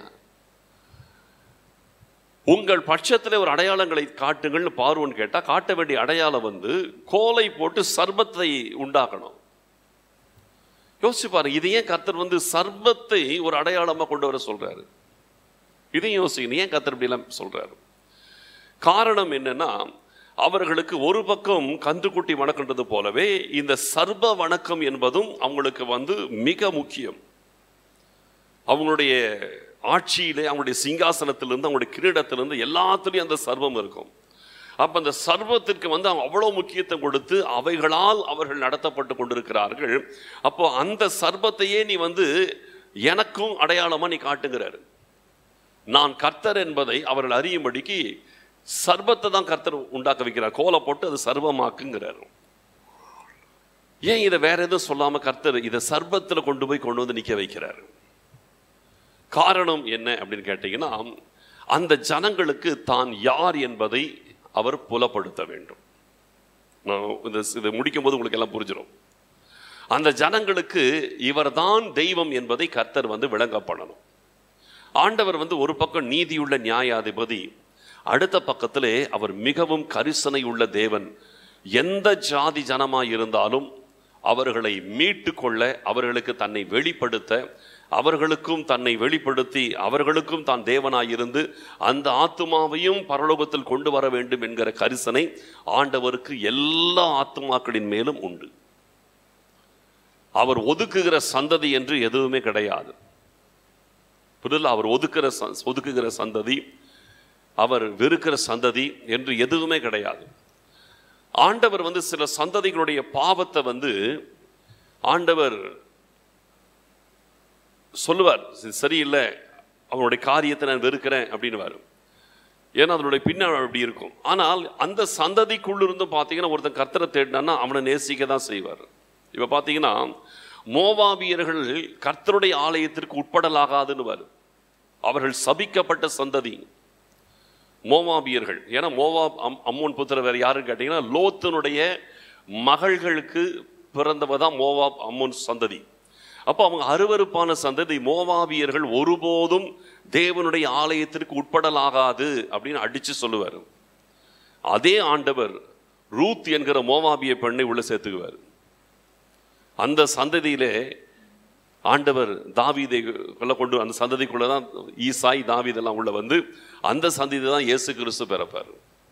A: உங்கள் பட்சத்தில் ஒரு அடையாளங்களை காட்டுங்கள்னு பார்வன் கேட்டா காட்ட வேண்டிய அடையாளம் வந்து கோலை போட்டு சர்பத்தை உண்டாக்கணும் யோசிச்சு பாருங்க இது ஏன் கர்த்தர் வந்து சர்பத்தை ஒரு அடையாளமா கொண்டு வர சொல்றாரு இதையும் யோசிக்கணும் ஏன் கர்த்தர் இப்படி எல்லாம் சொல்றாரு காரணம் என்னன்னா அவர்களுக்கு ஒரு பக்கம் கன்றுக்குட்டி வணக்கன்றது போலவே இந்த சர்ப வணக்கம் என்பதும் அவங்களுக்கு வந்து மிக முக்கியம் அவங்களுடைய ஆட்சியிலே அவங்களுடைய சிங்காசனத்திலிருந்து அவங்களுடைய கிரீடத்திலிருந்து எல்லாத்துலேயும் அந்த சர்வம் இருக்கும் அப்ப அந்த சர்வத்திற்கு வந்து அவங்க அவ்வளவு முக்கியத்துவம் கொடுத்து அவைகளால் அவர்கள் நடத்தப்பட்டு கொண்டிருக்கிறார்கள் அப்போ அந்த சர்வத்தையே நீ வந்து எனக்கும் அடையாளமா நீ காட்டுகிறாரு நான் கர்த்தர் என்பதை அவர்கள் அறியும்படிக்கு சர்வத்தை தான் கர்த்தர் உண்டாக்க வைக்கிறார் கோலை போட்டு அது சர்வமாக்குங்கிறார் ஏன் இதை வேற எதுவும் சொல்லாம கர்த்தர் இதை சர்வத்தில் கொண்டு போய் கொண்டு வந்து நிக்க வைக்கிறார் காரணம் என்ன அப்படின்னு கேட்டீங்கன்னா அந்த ஜனங்களுக்கு தான் யார் என்பதை அவர் புலப்படுத்த வேண்டும் நான் இந்த இதை முடிக்கும் போது உங்களுக்கு எல்லாம் புரிஞ்சிடும் அந்த ஜனங்களுக்கு இவர்தான் தெய்வம் என்பதை கர்த்தர் வந்து விளங்கப்படணும் ஆண்டவர் வந்து ஒரு பக்கம் நீதியுள்ள நியாயாதிபதி அடுத்த பக்கத்திலே அவர் மிகவும் கரிசனை உள்ள தேவன் எந்த ஜாதி ஜனமாய் இருந்தாலும் அவர்களை மீட்டு கொள்ள அவர்களுக்கு தன்னை வெளிப்படுத்த அவர்களுக்கும் தன்னை வெளிப்படுத்தி அவர்களுக்கும் தான் தேவனாயிருந்து அந்த ஆத்துமாவையும் பரலோகத்தில் கொண்டு வர வேண்டும் என்கிற கரிசனை ஆண்டவருக்கு எல்லா ஆத்துமாக்களின் மேலும் உண்டு அவர் ஒதுக்குகிற சந்ததி என்று எதுவுமே கிடையாது புரிதல் அவர் ஒதுக்குற ச- ஒதுக்குகிற சந்ததி அவர் வெறுக்கிற சந்ததி என்று எதுவுமே கிடையாது ஆண்டவர் வந்து சில சந்ததிகளுடைய பாவத்தை வந்து ஆண்டவர் சொல்லுவார் "இது சரியில்லை அவனுடைய காரியத்தை நான் வெறுக்கிறேன் அப்படின்னுவார் ஏன்னா அதனுடைய பின்னால் அப்படி இருக்கும் ஆனால் அந்த சந்ததிக்குள்ளிருந்து பார்த்தீங்கன்னா ஒருத்தன் கர்த்தரை தேடினான்னா அவனை நேசிக்க தான் செய்வார் இப்போ பார்த்தீங்கன்னா மோவாபியர்கள் கர்த்தருடைய ஆலயத்திற்கு உட்படலாகாதுன்னு வரும் அவர்கள் சபிக்கப்பட்ட சந்ததி மோவாபியர்கள் ஏன்னா மோவாப் அம் அம்மோன் புத்திர வேற யாருன்னு கேட்டீங்கன்னா லோத்தனுடைய மகள்களுக்கு பிறந்தவ தான் மோவாப் அம்மோன் சந்ததி அப்போ அவங்க அருவருப்பான சந்ததி மோவாபியர்கள் ஒருபோதும் தேவனுடைய ஆலயத்திற்கு உட்படலாகாது அப்படின்னு அடிச்சு சொல்லுவார் அதே ஆண்டவர் ரூத் என்கிற மோவாபிய பெண்ணை உள்ள சேர்த்துக்குவார் அந்த சந்ததியிலே ஆண்டவர் தாவீதை கொள்ள கொண்டு அந்த சந்ததிக்குள்ள தான் ஈசாய் தாவீதெல்லாம் உள்ள வந்து அந்த சந்ததி தான் இயேசு கிறிஸ்து பிறப்பார்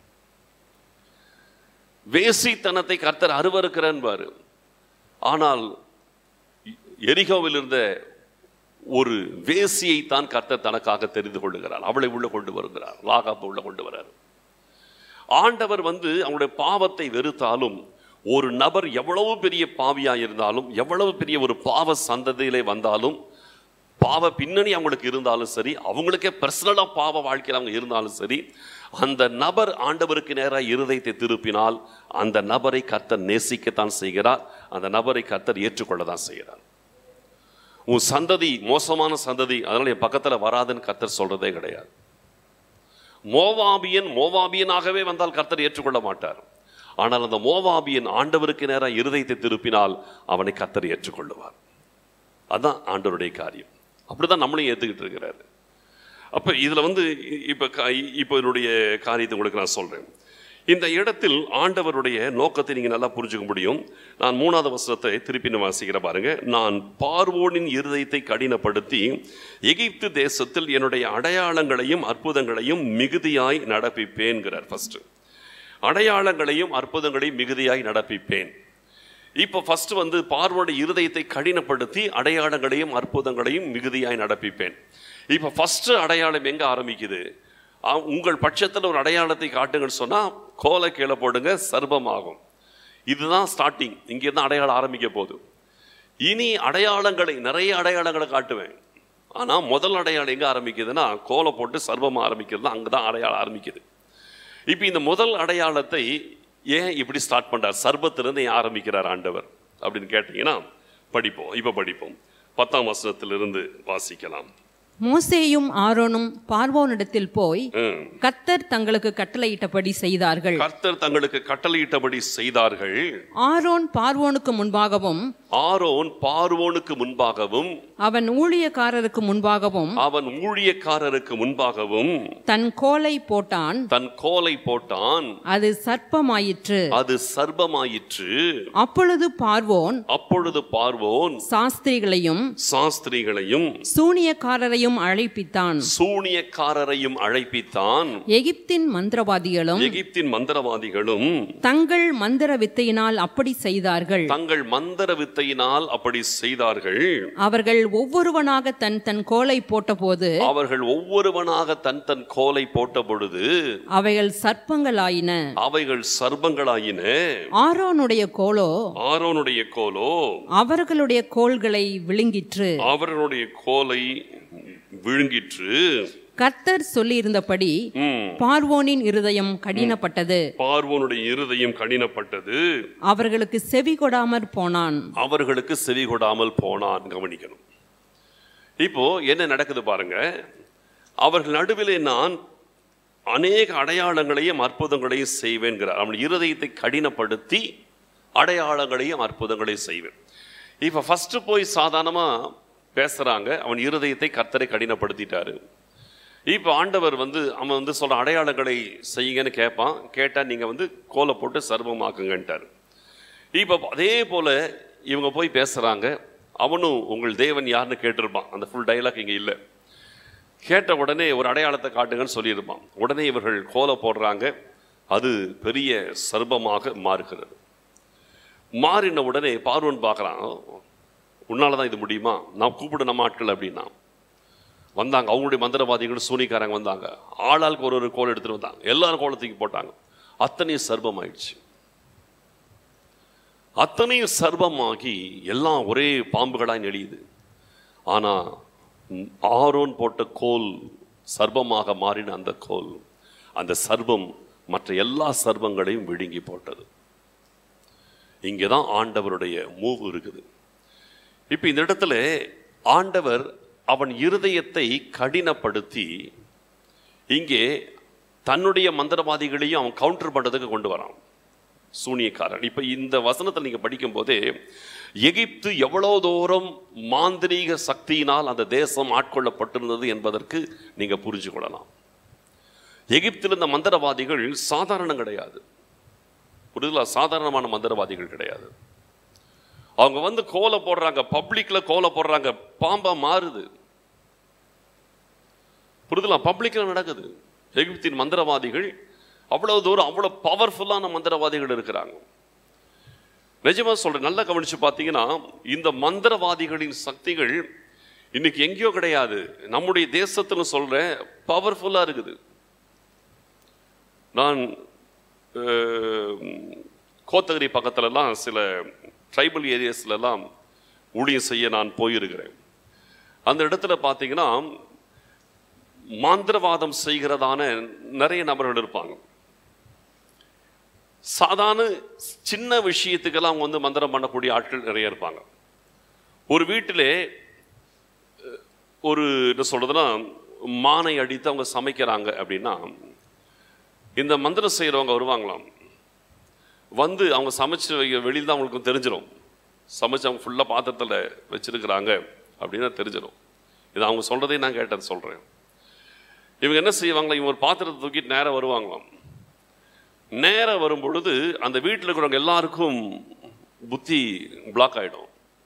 A: வேசித்தனத்தை கர்த்தர் அருவருக்கிறன்பாரு ஆனால் எரிகோவில் இருந்த ஒரு வேசியை தான் கர்த்தர் தனக்காக தெரிந்து கொள்ளுகிறார் அவளை உள்ள கொண்டு வருகிறார் லாகாப்பை உள்ள கொண்டு வரார் ஆண்டவர் வந்து அவங்களுடைய பாவத்தை வெறுத்தாலும் ஒரு நபர் எவ்வளவு பெரிய பாவியா இருந்தாலும் எவ்வளவு பெரிய ஒரு பாவ சந்ததியிலே வந்தாலும் பாவ பின்னணி அவங்களுக்கு இருந்தாலும் சரி அவங்களுக்கே பர்சனலாக பாவ வாழ்க்கையில் அவங்க இருந்தாலும் சரி அந்த நபர் ஆண்டவருக்கு நேராக இருதயத்தை திருப்பினால் அந்த நபரை கர்த்தர் நேசிக்கத்தான் செய்கிறார் அந்த நபரை கர்த்தர் ஏற்றுக்கொள்ள தான் செய்கிறார் உன் சந்ததி மோசமான சந்ததி அதனால என் பக்கத்தில் வராதுன்னு கர்த்தர் சொல்றதே கிடையாது மோவாபியன் மோவாபியனாகவே வந்தால் கர்த்தர் ஏற்றுக்கொள்ள மாட்டார் ஆனால் அந்த மோவாபியன் ஆண்டவருக்கு நேராக இருதயத்தை திருப்பினால் அவனை கர்த்தர் ஏற்றுக்கொள்ளுவார் அதான் ஆண்டவருடைய காரியம் அப்படிதான் நம்மளையும் ஏற்றுக்கிட்டு இருக்கிறாரு அப்போ இதில் வந்து இ- இப்போ க- இப்போ என்னுடைய காரியத்தை உங்களுக்கு நான் சொல்கிறேன் இந்த இடத்தில் ஆண்டவருடைய நோக்கத்தை நீங்கள் நல்லா புரிஞ்சுக்க முடியும் நான் மூணாவது வசனத்தை திருப்பி நான் வாசிக்கிற பாருங்க நான் பார்வோனின் இருதயத்தை கடினப்படுத்தி எகிப்து தேசத்தில் என்னுடைய அடையாளங்களையும் அற்புதங்களையும் மிகுதியாய் நடப்பிப்பேன்கிறார் ஃபர்ஸ்ட் அடையாளங்களையும் அற்புதங்களையும் மிகுதியாய் நடப்பிப்பேன் இப்போ ஃபர்ஸ்ட் வந்து பார்வோட இருதயத்தை கடினப்படுத்தி அடையாளங்களையும் அற்புதங்களையும் மிகுதியாய் நடப்பிப்பேன் இப்போ ஃபர்ஸ்ட் அடையாளம் எங்க ஆரம்பிக்குது ஆ, உங்கள் பட்சத்தில் ஒரு அடையாளத்தை காட்டுங்கன்னு சொன்னா கோலை கீழே போடுங்க சர்வமாகும் இதுதான் ஸ்டார்டிங் இங்கே தான் அடையாளம் ஆரம்பிக்க போகுது இனி அடையாளங்களை நிறைய அடையாளங்களை காட்டுவேன் ஆனால் முதல் அடையாளம் எங்கே ஆரம்பிக்குதுன்னா கோலை போட்டு சர்வமாக ஆரம்பிக்கிறது அங்கே தான் அடையாளம் ஆரம்பிக்குது இப்போ இந்த முதல் அடையாளத்தை ஏன் இப்படி ஸ்டார்ட் பண்றார் சர்பத்திலிருந்து ஏன் ஆரம்பிக்கிறார் ஆண்டவர் அப்படின்னு கேட்டீங்கன்னா படிப்போம் இப்போ படிப்போம் பத்தாம் வசனத்திலிருந்து வாசிக்கலாம்
B: மோசேயும் ஆரோனும் பார்வோனிடத்தில் போய்
A: ம்.
B: கர்த்தர் தங்களுக்கு கட்டளையிட்டபடி செய்தார்கள்
A: கர்த்தர் தங்களுக்கு கட்டளையிட்டபடி செய்தார்கள்
B: ஆரோன் பார்வோனுக்கு முன்பாகவும்
A: ஆரோன் பார்வோனுக்கு முன்பாகவும்
B: அவன் ஊழியக்காரருக்கு முன்பாகவும்
A: அவன் ஊழியக்காரருக்கு முன்பாகவும்
B: தன் கோலை போட்டான்
A: தன் கோலை போட்டான்
B: அது சர்ப்பமாயிற்று
A: அது சர்ப்பமாயிற்று
B: அப்பொழுது பார்வோன்
A: அப்பொழுது பார்வோன்
B: சாஸ்திரிகளையும்
A: சாஸ்திரிகளையும்
B: சூனியக்காரரையும் அழைப்பித்தான்
A: சூனியக்காரரையும் அழைப்பித்தான்
B: எகிப்தின் மந்திரவாதிகளும்
A: எகிப்தின் மந்திரவாதிகளும்
B: தங்கள் மந்திர வித்தையினால் அப்படி செய்தார்கள்
A: தங்கள் மந்திர வித்தையினால் அப்படி செய்தார்கள்
B: அவர்கள் ஒவ்வொருவனாக தன் தன் கோலை போட்டபோது
A: அவர்கள் ஒவ்வொருவனாக தன் தன் கோலை போட்ட பொழுது
B: அவைகள் சர்ப்பங்களாயின
A: அவைகள் சர்ப்பங்களாயின
B: ஆரோனுடைய கோலோ
A: ஆரோனுடைய கோலோ
B: அவர்களுடைய கோல்களை விழுங்கிற்று
A: அவர்களுடைய கோலை விழுங்கிற்று
B: கர்த்தர் சொல்லியிருந்தபடி
A: ம்.
B: பார்வோனின் இருதயம் கடினப்பட்டது
A: பார்வோனுடைய இருதயம் கடினப்பட்டது
B: அவர்களுக்கு செவி கொடாமற் போனான்
A: அவர்களுக்கு செவி கொடாமல் போனான் கவனிக்கணும் இப்போ என்ன நடக்குது பாருங்க அவர்கள் நடுவிலே நான் அநேக அடையாளங்களையும் அற்புதங்களையும் செய்வேன்கிறார் அவன் இருதயத்தை கடினப்படுத்தி அடையாளங்களையும் அற்புதங்களையும் செய்வேன் இப்போ ஃபர்ஸ்ட் போய் சாதாரணமாக பேசுறாங்க அவன் இருதயத்தை கர்த்தரை கடினப்படுத்திட்டாரு இப்போ ஆண்டவர் வந்து அவன் வந்து சொல்ற அடையாளங்களை செய்யுங்கன்னு கேட்பான் கேட்டா நீங்க வந்து கோலை போட்டு சர்வமாக்குங்கன்ட்டார் இப்போ அதே போல இவங்க போய் பேசுறாங்க அவனும் உங்கள் தேவன் யாருன்னு கேட்டிருப்பான் அந்த ஃபுல் டயலாக் இங்க இல்லை கேட்ட உடனே ஒரு அடையாளத்தை காட்டுங்கன்னு சொல்லியிருப்பான் உடனே இவர்கள் கோலை போடுறாங்க அது பெரிய சர்ப்பமாக மாறுகிறது மாறின உடனே பார்வன் பார்க்குறான் உன்னால தான் இது முடியுமா நான் கூப்பிடு நம்ம ஆட்கள் அப்படின்னா வந்தாங்க அவங்களுடைய மந்திரவாதிகள் சூனிக்காரங்க வந்தாங்க ஆளாளுக்கு ஒரு ஒரு கோல் எடுத்துட்டு வந்தாங்க எல்லாரும் கோலை தூக்கி போட்டாங்க அத்தனையும் சர்ப்பம் ஆயிடுச்சு அத்தனையும் சர்வமாகி எல்லாம் ஒரே பாம்புகளாய் நெளியுது ஆனா ம், ஆரோன் போட்ட கோல் சர்வமாக மாறின அந்த கோல் அந்த சர்வம் மற்ற எல்லா சர்வங்களையும் விழுங்கி போட்டது இங்கே தான் ஆண்டவருடைய மூவ் இருக்குது இப்போ இந்த இடத்துல ஆண்டவர் அவன் இருதயத்தை கடினப்படுத்தி இங்கே தன்னுடைய மந்திரவாதிகளையும் அவன் கவுண்டர் பண்ணுறதுக்கு கொண்டு வரான் சூனியக்காரன் இப்போ இந்த வசனத்தை நீங்கள் படிக்கும்போதே எகிப்து எவ்வளோ தூரம் மாந்திரீக சக்தியினால் அந்த தேசம் ஆட்கொள்ளப்பட்டிருந்தது என்பதற்கு நீங்கள் புரிஞ்சு கொள்ளலாம் எகிப்தில் இந்த மந்திரவாதிகள் சாதாரணம் கிடையாது புரியுதுல சாதாரணமான மந்திரவாதிகள் கிடையாது அவங்க வந்து கோலை போடுறாங்க பப்ளிக்ல கோலை போடுறாங்க பாம்பா மாறுது புரிதுல பப்ளிக்ல நடக்குது எகிப்தின் மந்திரவாதிகள் அவ்வளவு தூரம் அவ்வளவு பவர்ஃபுல்லான மந்திரவாதிகள் இருக்கிறாங்க நிஜமா சொல்றேன் நல்லா கவனிச்சு பார்த்தீங்கன்னா இந்த மந்திரவாதிகளின் சக்திகள் இன்னைக்கு எங்கேயோ கிடையாது நம்முடைய தேசத்துல சொல்றேன் பவர்ஃபுல்லா இருக்குது நான் அஹ், கோத்தகிரி பக்கத்துலலாம் சில ட்ரைபல் ஏரியாஸ்லலாம் ஊழியம் செய்ய நான் போயிருக்கிறேன் அந்த இடத்துல பார்த்தீங்கன்னா மாந்திரவாதம் செய்கிறதான நிறைய நபர்கள் இருப்பாங்க சாதாரண சின்ன விஷயத்துக்கெல்லாம் அவங்க வந்து மந்திரம் பண்ணக்கூடிய ஆட்கள் நிறைய இருப்பாங்க ஒரு வீட்டிலே அஹ், ஒரு என்ன சொல்றதுன்னா மானை அடித்து அவங்க சமைக்கிறாங்க அப்படின்னா இந்த மந்திரம் செய்கிறவங்க வருவாங்களாம் வந்து அவங்க சமைச்சு வைக்க வெளியில் தான் அவங்களுக்கு தெரிஞ்சிடும் சமைச்சு அவங்க ஃபுல்லாக பாத்திரத்தில் வச்சிருக்கிறாங்க அப்படின்னு தெரிஞ்சிடும் இது அவங்க சொல்கிறதே நான் கேட்டது சொல்கிறேன் இவங்க என்ன செய்வாங்களா இவங்க ஒரு பாத்திரத்தை தூக்கிட்டு நேராக வருவாங்களாம் நேராக வரும் பொழுது அந்த வீட்டில் இருக்கிறவங்க எல்லாருக்கும் புத்தி பிளாக் ஆகிடும்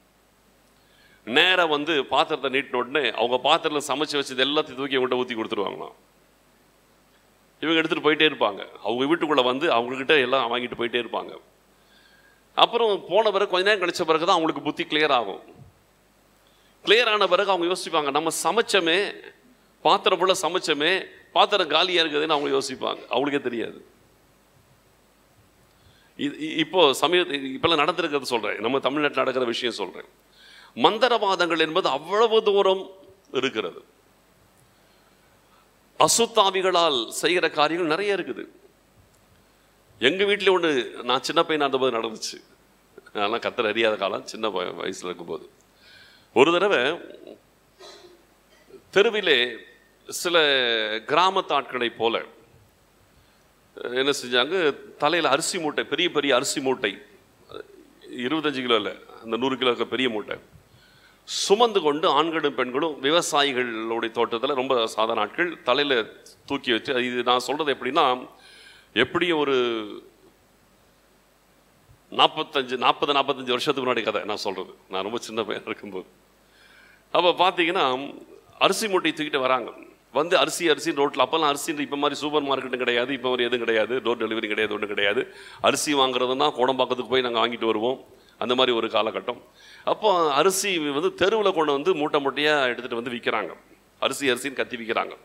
A: நேராக வந்து பாத்திரத்தை நீட்டின உடனே அவங்க பாத்திரத்தில் சமைச்சு வச்சது எல்லாத்தையும் தூக்கி அவங்கள்ட்ட ஊற்றி கொடுத்துருவாங்களாம் இவங்க எடுத்துகிட்டு போயிட்டே இருப்பாங்க அவங்க வீட்டுக்குள்ளே வந்து அவங்கக்கிட்ட எல்லாம் வாங்கிட்டு போயிட்டே இருப்பாங்க அப்புறம் போன பிறகு கொஞ்ச நேரம் கழிச்ச பிறகு தான் அவங்களுக்கு புத்தி கிளியர் ஆகும் கிளியர் ஆன பிறகு அவங்க யோசிப்பாங்க நம்ம சமைச்சமே பாத்திரம் ஃபுல்லாக சமைச்சமே பாத்திரம் காலியாக இருக்குதுன்னு அவங்க யோசிப்பாங்க அவங்களுக்கே தெரியாது இது இ- இப்போ சமய இப்பெல்லாம் நடந்திருக்கிறது சொல்கிறேன் நம்ம தமிழ்நாட்டில் நடக்கிற விஷயம் சொல்கிறேன் மந்திரவாதங்கள் என்பது அவ்வளவு தூரம் இருக்கிறது அசுத்தாவிகளால் செய்கிற காரியங்கள் நிறைய இருக்குது எங்கள் வீட்டில் ஒன்று நான் சின்ன பையனாக இருந்தபோது நடந்துச்சு அதெல்லாம் கத்தர் அறியாத காலம் சின்ன வய- வயசுல இருக்கும்போது ஒரு தடவை தெருவிலே சில கிராமத்து ஆட்களைப் போல அஹ், என்ன செஞ்சாங்க தலையில் அரிசி மூட்டை பெரிய பெரிய அரிசி மூட்டை இருபத்தஞ்சு கிலோ இல்லை அந்த நூறு கிலோ இருக்க பெரிய மூட்டை சுமந்து கொண்டு ஆண்களும் பெண்களும் விவசாயிகளுடைய தோட்டத்தில் ரொம்ப சாதாரண ஆட்கள் தலையில் தூக்கி வச்சு அது இது நான் சொல்கிறது எப்படின்னா எப்படியும் ஒரு நாற்பத்தஞ்சு நாற்பது நாற்பத்தஞ்சு வருஷத்துக்கு முன்னாடி கதை நான் சொல்கிறது நான் ரொம்ப சின்ன பையன் இருக்கும்போது அப்போ பார்த்தீங்கன்னா அரிசி மூட்டை தூக்கிட்டு வராங்க வந்து அரிசி அரிசி ரோட்டில் அப்போல்லாம் அரிசி இப்போ மாதிரி சூப்பர் மார்க்கெட்டும் கிடையாது இப்போ மாதிரி எதுவும் கிடையாது டோர் டெலிவரி கிடையாது ஒன்றும் கிடையாது அரிசி வாங்குறதுன்னா கோடம்பாக்கத்துக்கு போய் நாங்கள் வாங்கிட்டு வருவோம் அந்த மாதிரி ஒரு காலகட்டம் அப்போ அரிசி வந்து தெருவில் கொண்டு வந்து மூட்டை மூட்டையாக எடுத்துகிட்டு வந்து விற்கிறாங்க அரிசி அரிசின்னு கத்தி விற்கிறாங்க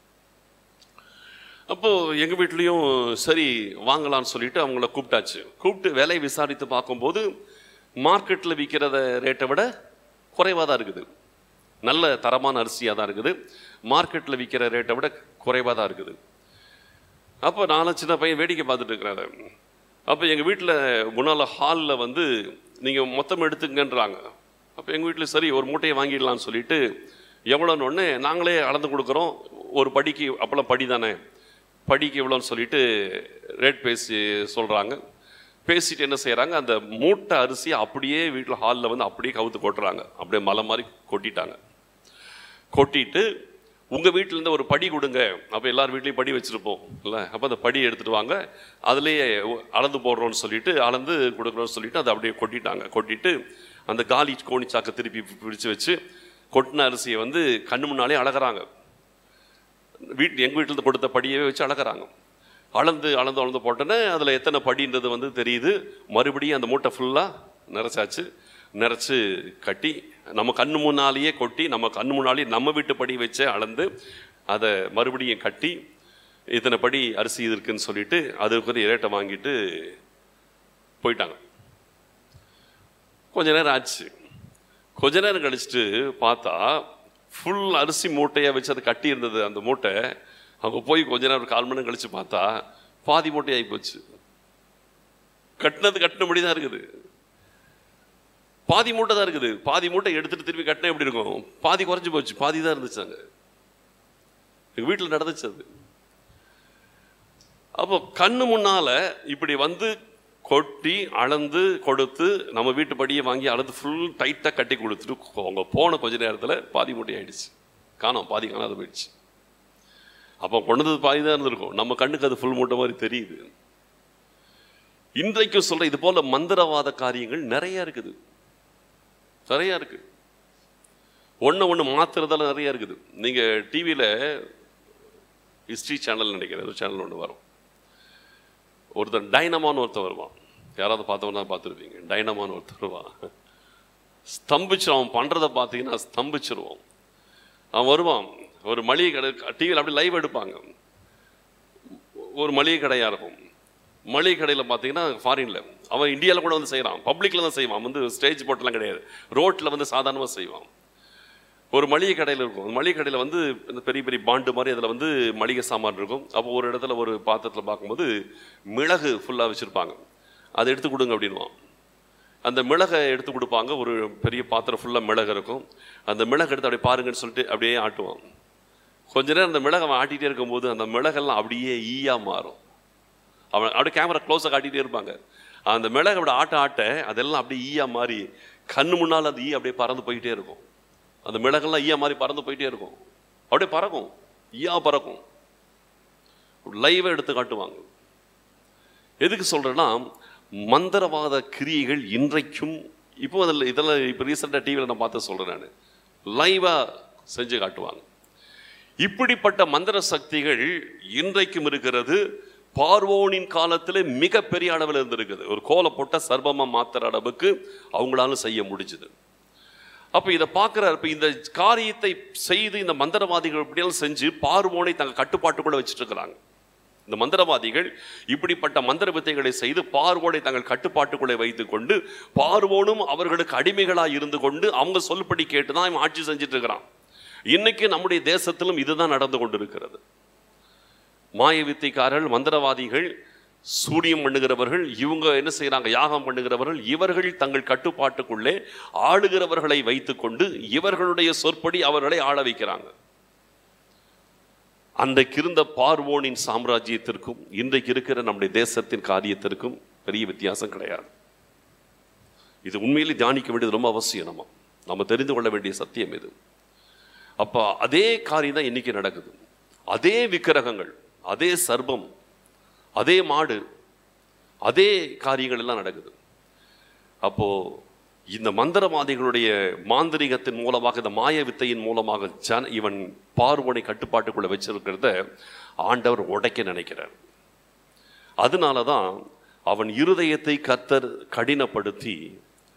A: அப்போ எங்க வீட்லயும் சரி வாங்கலாம்னு சொல்லிட்டு அவங்கள கூப்பிட்டாச்சு கூப்பிட்டு விலை விசாரித்து பார்க்கும்போது மார்க்கெட்ல விற்கிறத ரேட்டை விட குறைவாக தான் இருக்குது நல்ல தரமான அரிசியாக தான் இருக்குது மார்க்கெட்டில் விற்கிற ரேட்டை விட குறைவாக தான் இருக்குது அப்போ நானும் சின்ன பையன் வேடிக்கை பார்த்துட்டு இருக்கிறேன் அப்போ எங்கள் வீட்டில் முன்னால் ஹாலில் வந்து நீங்கள் மொத்தம் எடுத்துங்கன்றாங்க அப்போ எங்கள் வீட்டில் சரி ஒரு மூட்டையை வாங்கிடலாம்னு சொல்லிட்டு எவ்வளோன்னு ஒன்று நாங்களே அளந்து கொடுக்குறோம் ஒரு படிக்கு அப்போல்லாம் படி தானே படிக்கு எவ்வளோன்னு சொல்லிட்டு ரேட் பேசி சொல்கிறாங்க பேசிட்டு என்ன செய்கிறாங்க அந்த மூட்டை அரிசியை அப்படியே வீட்டில் ஹாலில் வந்து அப்படியே கவுத்து கொட்டுறாங்க அப்படியே மலை மாதிரி கொட்டிட்டாங்க கொட்டிட்டு உங்கள் வீட்டிலேருந்து ஒரு படி கொடுங்க அப்போ எல்லார் வீட்லேயும் படி வச்சுருப்போம் இல்லை அப்போ அந்த படி எடுத்துகிட்டு வாங்க அதுலேயே அளந்து போடுறோம்னு சொல்லிட்டு அளந்து கொடுக்குறோம்னு சொல்லிட்டு அதை அப்படியே கொட்டிட்டாங்க கொட்டிட்டு அந்த காலி கோணி சாக்கை திருப்பி பிடிச்சு வச்சு கொட்டின அரிசியை வந்து கண்ணு முன்னாலே அழகுறாங்க வீட்டு எங்கள் வீட்டில் கொடுத்த படியவே வச்சு அளக்குறாங்க அளந்து அளந்து அளந்து போட்டோன்னே அதில் எத்தனை படின்றது வந்து தெரியுது மறுபடியும் அந்த மூட்டை ஃபுல்லாக நிறைச்சாச்சு நிறைச்சு கட்டி நம்ம கண்ணு முன்னாலேயே கொட்டி நம்ம கண்ணு முன்னாலேயே நம்ம வீட்டு படி வச்சே அளந்து அதை மறுபடியும் கட்டி இத்தனை படி அரிசி இது இருக்குன்னு சொல்லிட்டு அதுக்கு ரேட்டை வாங்கிட்டு போயிட்டாங்க கொஞ்ச நேரம் ஆச்சு கொஞ்ச நேரம் கழிச்சுட்டு பார்த்தா ஃபுல் அரிசி மூட்டையாக வச்சு அதை கட்டி இருந்தது அந்த மூட்டை அங்கே போய் கொஞ்ச நேரம் ஒரு கால் மணி நேரம் கழிச்சு பார்த்தா பாதி மூட்டை ஆகி போச்சு கட்டினது கட்டினபடி தான் இருக்குது பாதி மூட்டை தான் இருக்குது பாதி மூட்டை எடுத்துட்டு திருப்பி கட்டினா எப்படி இருக்கும் பாதி குறைஞ்சு போச்சு பாதி தான் இருந்துச்சு அங்கே எங்கள் வீட்டில் நடந்துச்சு அது அப்போ கண்ணு முன்னால இப்படி வந்து கொட்டி அளந்து கொடுத்து நம்ம வீட்டு படியை வாங்கி அளந்து ஃபுல் டைட்டாக கட்டி கொடுத்துட்டு அவங்க போன கொஞ்ச நேரத்தில் பாதி மூட்டை ஆயிடுச்சு காணோம் பாதி காணாத போயிடுச்சு அப்போ கொண்டது பாதி தான் இருந்திருக்கும் நம்ம கண்ணுக்கு அது ஃபுல் மூட்டை மாதிரி தெரியுது இன்றைக்கு சொல்ற இது போல மந்திரவாத காரியங்கள் நிறைய இருக்குது நிறைய இருக்கு ஒன்று ஒன்று மாத்துறதெல்லாம் நிறைய இருக்குது நீங்க டிவியில் ஹிஸ்ட்ரி சேனல் நினைக்கிறேன் ஒரு சேனல் ஒன்று வரும் ஒருத்தன் டைனமான்னு ஒருத்தன் வருவான் யாராவது பார்த்தவனா பார்த்துருப்பீங்க டைனமான்னு ஒருத்தன் வருவான் ஸ்தம்பிச்சு அவன் பண்ணுறதை பார்த்தீங்கன்னா ஸ்தம்பிச்சிருவான் அவன் வருவான் ஒரு மளிகை கடை டிவியில் அப்படி லைவ் எடுப்பாங்க ஒரு மளிகை கடையாக இருக்கும் மளிகை கடையில் பார்த்தீங்கன்னா ஃபாரினில் அவன் இந்தியாவில் கூட வந்து செய்கிறான் பப்ளிக்கில் தான் செய்வான் அவன் வந்து ஸ்டேஜ் போட்டெல்லாம் கிடையாது ரோட்டில் வந்து சாதாரணமாக செய்வான் ஒரு மளிகை கடையில் இருக்கும் அந்த மளிகை கடையில் வந்து இந்த பெரிய பெரிய பாண்டு மாதிரி அதில் வந்து மளிகை சாமான் இருக்கும் அப்போ ஒரு இடத்துல ஒரு பாத்திரத்தில் பார்க்கும்போது மிளகு ஃபுல்லாக வச்சுருப்பாங்க அதை எடுத்து கொடுங்க அப்படின்வான் அந்த மிளகை எடுத்து கொடுப்பாங்க ஒரு பெரிய பாத்திரம் ஃபுல்லாக மிளகு இருக்கும் அந்த மிளகு எடுத்து அப்படியே பாருங்கன்னு சொல்லிட்டு அப்படியே ஆட்டுவான் கொஞ்ச நேரம் அந்த மிளகை அவன் ஆட்டிகிட்டே இருக்கும்போது அந்த மிளகெல்லாம் அப்படியே ஈயா மாறும் அவன் அப்படியே கேமரா க்ளோஸாக காட்டிகிட்டே இருப்பாங்க அந்த மிளகு அப்படி ஆட்ட ஆட்ட அதெல்லாம் அப்படியே ஈயா மாறி கண்ணு முன்னால் அந்த ஈ அப்படியே பறந்து போயிட்டே இருக்கும் அந்த மிளகெல்லாம் ஈயா மாதிரி பறந்து போயிட்டே இருக்கும் அப்படியே பறக்கும் ஈயா பறக்கும் லைவை எடுத்து காட்டுவாங்க எதுக்கு சொல்றேன்னா மந்திரவாத கிரியைகள் இன்றைக்கும் இப்போ அதில் இதெல்லாம் இப்போ ரீசெண்டாக டிவியில் நான் பார்த்து சொல்கிறேன் நான் லைவாக செஞ்சு காட்டுவாங்க இப்படிப்பட்ட மந்திர சக்திகள் இன்றைக்கும் இருக்கிறது பார்வோனின் காலத்தில் மிகப்பெரிய அளவில் இருந்திருக்குது ஒரு கோலை போட்ட சர்வமாக மாத்துற அளவுக்கு அவங்களால செய்ய முடிஞ்சுது அப்போ இதை பார்க்குற இப்போ இந்த காரியத்தை செய்து இந்த மந்திரவாதிகள் இப்படியெல்லாம் செஞ்சு பார்வோனை தங்கள் கட்டுப்பாட்டுக்குள்ள வச்சுட்டு இருக்கிறாங்க இந்த மந்திரவாதிகள் இப்படிப்பட்ட மந்திர வித்தைகளை செய்து பார்வோனை தங்கள் கட்டுப்பாட்டுக்குள்ளே வைத்துக் கொண்டு பார்வோனும் அவர்களுக்கு அடிமைகளாக இருந்து கொண்டு அவங்க சொல்படி கேட்டு தான் இவன் ஆட்சி செஞ்சுட்டு இருக்கிறான் இன்னைக்கு நம்முடைய தேசத்திலும் இதுதான் நடந்து கொண்டிருக்கிறது மாய வித்தைக்காரர்கள் மந்திரவாதிகள் சூரியம் பண்ணுகிறவர்கள் இவங்க என்ன செய்யறாங்க யாகம் பண்ணுகிறவர்கள் இவர்கள் தங்கள் கட்டுப்பாட்டுக்குள்ளே ஆளுகிறவர்களை வைத்துக்கொண்டு இவர்களுடைய சொற்படி அவர்களை ஆள வைக்கிறாங்க அன்றைக்கு இருந்த பார்வோனின் சாம்ராஜ்யத்திற்கும் இன்றைக்கு இருக்கிற நம்முடைய தேசத்தின் காரியத்திற்கும் பெரிய வித்தியாசம் கிடையாது இது உண்மையிலே தியானிக்க வேண்டியது ரொம்ப அவசியம் நம்ம நம்ம தெரிந்து கொள்ள வேண்டிய சத்தியம் இது அப்போ அதே காரியம் தான் இன்னைக்கு நடக்குது அதே விக்கிரகங்கள் அதே சர்பம் அதே மாடு அதே காரியங்கள் எல்லாம் நடக்குது அப்போ இந்த மந்திரவாதிகளுடைய மாந்திரிகத்தின் மூலமாக இந்த மாய வித்தையின் மூலமாக ஜன இவன் பார்வனை கட்டுப்பாட்டுக்குள்ள வச்சிருக்கிறத ஆண்டவர் உடைக்க நினைக்கிறார் அதனால தான் அவன் இருதயத்தை கத்தர் கடினப்படுத்தி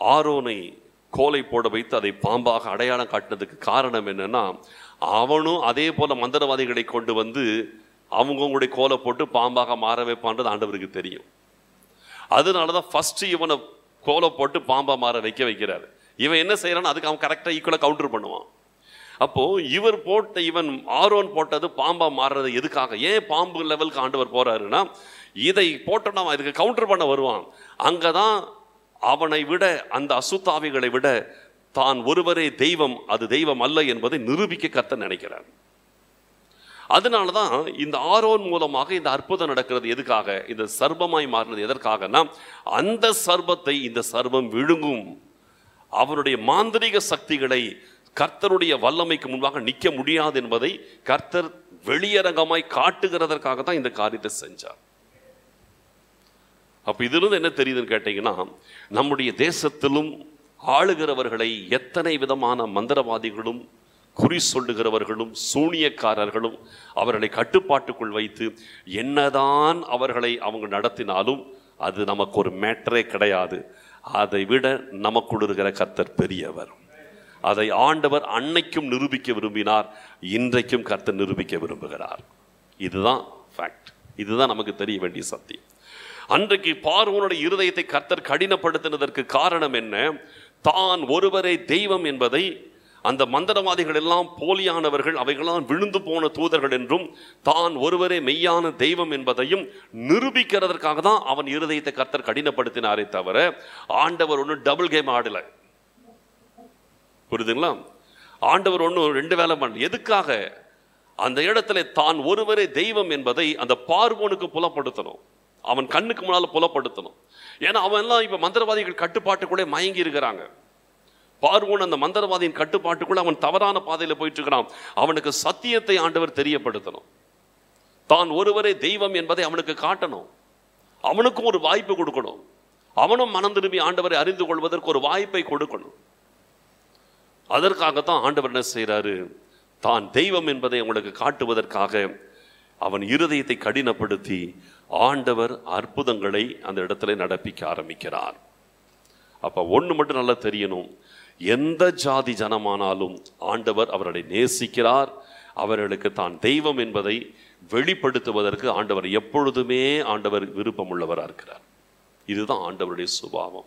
A: ஆரோனை கோலை போட வைத்து அதை பாம்பாக அடையாளம் காட்டினதுக்கு காரணம் என்னன்னா அவனும் அதே போல மந்திரவாதிகளை கொண்டு வந்து அவங்கவுங்களுடைய கோலை போட்டு பாம்பாக மாற வைப்பான்றது ஆண்டவருக்கு தெரியும் அதனால தான் ஃபர்ஸ்ட் இவனை கோலை போட்டு பாம்பா மாற வைக்க வைக்கிறாரு இவன் என்ன செய்யறான்னு அதுக்கு அவன் கரெக்டாக ஈக்குவலாக கவுண்டர் பண்ணுவான் அப்போ இவர் போட்ட இவன் ஆரோன் போட்டது பாம்பா மாறுறது எதுக்காக ஏன் பாம்பு லெவலுக்கு ஆண்டவர் போறாருன்னா இதை போட்டோன்னா அவன் இதுக்கு கவுண்டர் பண்ண வருவான் அங்கதான் அவனை விட அந்த அசுத்தாவிகளை விட தான் ஒருவரே தெய்வம் அது தெய்வம் அல்ல என்பதை நிரூபிக்க கத்த நினைக்கிறார் அதனால தான் இந்த ஆரோன் மூலமாக இந்த அற்புதம் நடக்கிறது எதுக்காக இந்த சர்ப்பமாய் மாறினது எதற்காகனா அந்த சர்ப்பத்தை இந்த சர்ப்பம் விழுங்கும் அவருடைய மாந்திரிக சக்திகளை கர்த்தருடைய வல்லமைக்கு முன்பாக நிற்க முடியாது என்பதை கர்த்தர் வெளியரங்கமாய் காட்டுகிறதற்காக தான் இந்த காரியத்தை செஞ்சார் அப்ப இதிலிருந்து என்ன தெரியுதுன்னு கேட்டீங்கன்னா நம்முடைய தேசத்திலும் ஆளுகிறவர்களை எத்தனை விதமான மந்திரவாதிகளும் குறி சொல்லுகிறவர்களும் சூனியக்காரர்களும் அவர்களை கட்டுப்பாட்டுக்குள் வைத்து என்னதான் அவர்களை அவங்க நடத்தினாலும் அது நமக்கு ஒரு மேட்டரே கிடையாது அதை விட நமக்குள் இருக்கிற கர்த்தர் பெரியவர் அதை ஆண்டவர் அன்னைக்கும் நிரூபிக்க விரும்பினார் இன்றைக்கும் கர்த்தர் நிரூபிக்க விரும்புகிறார் இதுதான் ஃபேக்ட் இதுதான் நமக்கு தெரிய வேண்டிய சத்தியம் அன்றைக்கு பார்வோனுடைய இருதயத்தை கர்த்தர் கடினப்படுத்தினதற்கு காரணம் என்ன தான் ஒருவரே தெய்வம் என்பதை அந்த மந்திரவாதிகள் எல்லாம் போலியானவர்கள் அவைகளாம் விழுந்து போன தூதர்கள் என்றும் தான் ஒருவரே மெய்யான தெய்வம் என்பதையும் நிரூபிக்கிறதற்காக தான் அவன் இருதயத்தை கர்த்தர் கடினப்படுத்தினாரே தவிர ஆண்டவர் ஒன்றும் டபுள் கேம் ஆடல புரியுதுங்களா ஆண்டவர் ஒன்றும் ரெண்டு வேலை பண்ணல எதுக்காக அந்த இடத்துல தான் ஒருவரே தெய்வம் என்பதை அந்த பார்வோனுக்கு புலப்படுத்தணும் அவன் கண்ணுக்கு முன்னால் புலப்படுத்தணும் ஏன்னா அவன் எல்லாம் இப்ப மந்திரவாதிகள் கட்டுப்பாட்டுக்குள்ளே மயங்கி இருக்கிறாங்க பார்வோன் அந்த மந்திரவாதியின் கட்டுப்பாட்டுக்குள்ள அவன் தவறான பாதையில போயிட்டு இருக்கிறான் அவனுக்கு சத்தியத்தை ஆண்டவர் தெரியப்படுத்தணும் தான் ஒருவரே தெய்வம் என்பதை அவனுக்கு காட்டணும் அவனுக்கும் ஒரு வாய்ப்பு கொடுக்கணும் அவனும் மனம் திரும்பி ஆண்டவரை அறிந்து கொள்வதற்கு ஒரு வாய்ப்பை கொடுக்கணும் அதற்காகத்தான் ஆண்டவர் என்ன செய்கிறாரு தான் தெய்வம் என்பதை அவங்களுக்கு காட்டுவதற்காக அவன் இருதயத்தை கடினப்படுத்தி ஆண்டவர் அற்புதங்களை அந்த இடத்துல நடப்பிக்க ஆரம்பிக்கிறார் அப்ப ஒண்ணு மட்டும் நல்லா தெரியணும் எந்த ஜாதி ஜனமானாலும் ஆண்டவர் அவர்களை நேசிக்கிறார் அவர்களுக்கு தான் தெய்வம் என்பதை வெளிப்படுத்துவதற்கு ஆண்டவர் எப்பொழுதுமே ஆண்டவர் விருப்பமுள்ளவராக இருக்கிறார் இதுதான் ஆண்டவருடைய சுபாவம்